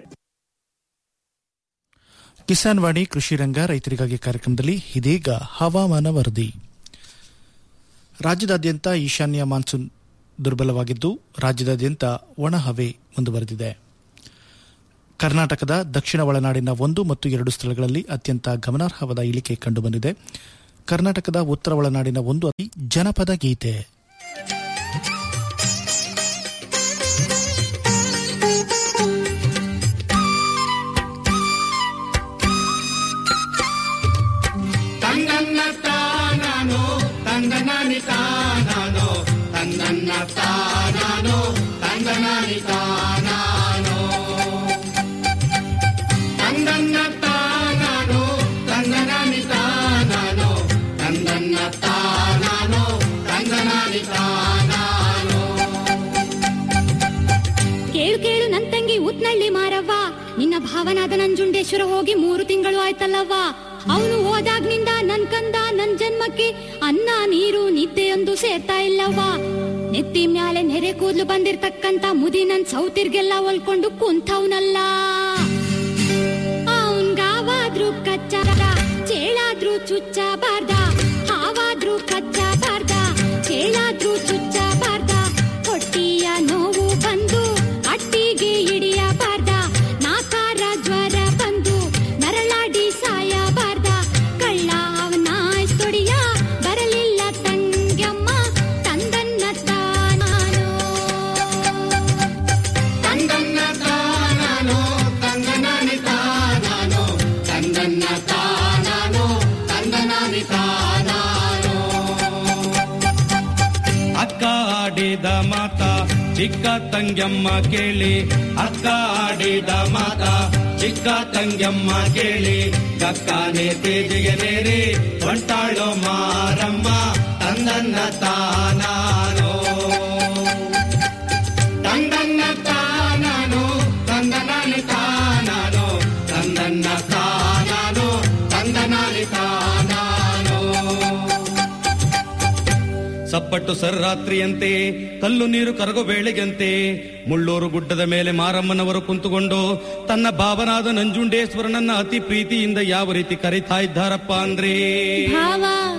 ಕಿಸಾನ್ ವಾಣಿ ಕೃಷಿ ರಂಗ ರೈತರಿಗಾಗಿ ಕಾರ್ಯಕ್ರಮದಲ್ಲಿ ಇದೀಗ ಹವಾಮಾನ ವರದಿ ರಾಜ್ಯದಾದ್ಯಂತ ಈಶಾನ್ಯ ಮಾನ್ಸೂನ್ ದುರ್ಬಲವಾಗಿದ್ದು ರಾಜ್ಯದಾದ್ಯಂತ ಒಣ ಹವೆ ಮುಂದುವರೆದಿದೆ ಕರ್ನಾಟಕದ ದಕ್ಷಿಣ ಒಳನಾಡಿನ ಒಂದು ಮತ್ತು ಎರಡು ಸ್ಥಳಗಳಲ್ಲಿ ಅತ್ಯಂತ ಗಮನಾರ್ಹವಾದ ಇಳಿಕೆ ಕಂಡುಬಂದಿದೆ ಕರ್ನಾಟಕದ ಉತ್ತರ ಒಳನಾಡಿನ ಒಂದು ಅತಿ ಜನಪದ ಗೀತೆ ತಂದನ್ನ ತಾನಾನೋ ತಂದನಾನಿ ತಾನಾನೋ ತಂದನ್ನ ತಾನಾನೋ ತಂದನಾನಿ ತಾನಾನೋ ತಂದನ್ನ ತಾನಾನೋ ತಂದನಾನಿ ತಾನಾನೋ ತಂದನ್ನ ತಾನಾನೋ ತಂದನಾನಿ ತಾನಾನೋ ಕೇಳು ಕೇಳು ನನ್ ತಂಗಿ ಉತ್ನಳ್ಳಿ ಮಾರವ್ವ ನಿನ್ನ ಭಾವನಾದ ನಂಜುಂಡೇಶ್ವರ ಹೋಗಿ ಮೂರು ತಿಂಗಳು ಆಯ್ತಲ್ಲವ್ವ ಅವನು ಹೋದಾಗ್ನಿಂದ ನನ್ ಕಂದ ನನ್ ಜನ್ಮಕ್ಕೆ ಅನ್ನ ನೀರು ನಿದ್ದೆಯೊಂದು ಸೇರ್ತಾ ಇಲ್ಲವ್ವ ನೆತ್ತಿ ಮ್ಯಾಲೆ ನೆರೆ ಕೂದ್ಲು ಬಂದಿರ್ತಕ್ಕಂತ ಮುದಿ ನನ್ ಸೌತಿರ್ಗೆಲ್ಲ ಹೊಲ್ಕೊಂಡು ಕುಂತವ್ನಲ್ಲ ಅವನ್ಗಾವಾದ್ರೂ ಕಚ್ಚಾರ ಚೇಳಾದ್ರೂ ಚುಚ್ಚಬಾರ್ದ ಹಾವಾದ್ರೂ ಕಚ್ಚಬಾರ್ದ ಚೇಳಾದ್ರೂ ಚುಚ್ಚಬಾರ್ದ ಹೊಟ್ಟಿಯ ನೋವು ಬಂದು ಅಟ್ಟಿಗೆ ಹಿಡಿಯಬಾರ್ದ ನಾಕಾರ ಜ್ವರ ಬಂದು ನರಳಾಡಿ ಸಾಯಬಾರ್ದ ಕಳ್ಳ ಅವನ ತೊಡಿಯ ಬರಲಿಲ್ಲ ತಂಗ್ಯಮ್ಮ ತಂದನ್ನ ತಾನಾನೋ ತಂದನ್ನ ತಾನಾನೋ ತಂದನಾನಿ ತಾನಾನೋ ತಂದನ್ನ ತಾನಾನೋ ತಂದನಾನಿ ತಾನಾನೋ ಅಕ್ಕ ಆಡಿದ ಮಾತ ಚಿಕ್ಕ ತಂಗ್ಯಮ್ಮ ಕೇಳಿ ಅಕ್ಕ ಆಡಿದ ಮಾತ ಚಿಕ್ಕ ತಂಗ್ಯಮ್ಮ ಕೇಳಿ ಕಕ್ಕಾನೆ ತೇಜಿಗೆ ನೇರಿ ಹೊಂಟಾಳೋ ಮಾರಮ್ಮ ತಂದನ್ನ ತಾನಾನೋ ತಂದನ್ನ ತಾನಾನೋ ತಂದನಾನಿ ತಾನಾನೋ ತಂದನ್ನ ತಾನಾನೋ ತಂದನಾನಿ ತಾನಾನೋ ಸಪ್ಪಟ್ಟು ಸರ್ರಾತ್ರಿಯಂತೆ ಕಲ್ಲು ನೀರು ಕರಗೋ ಬೇಳೆಗಂತೆ ಮುಳ್ಳೂರು ಗುಡ್ಡದ ಮೇಲೆ ಮಾರಮ್ಮನವರು ಕುಂತುಕೊಂಡು ತನ್ನ ಭಾವನಾದ ನಂಜುಂಡೇಶ್ವರನನ್ನ ಅತಿ ಪ್ರೀತಿಯಿಂದ ಯಾವ ರೀತಿ ಕರೀತಾ ಇದ್ದಾರಪ್ಪ ಅಂದ್ರೆ ಭಾವ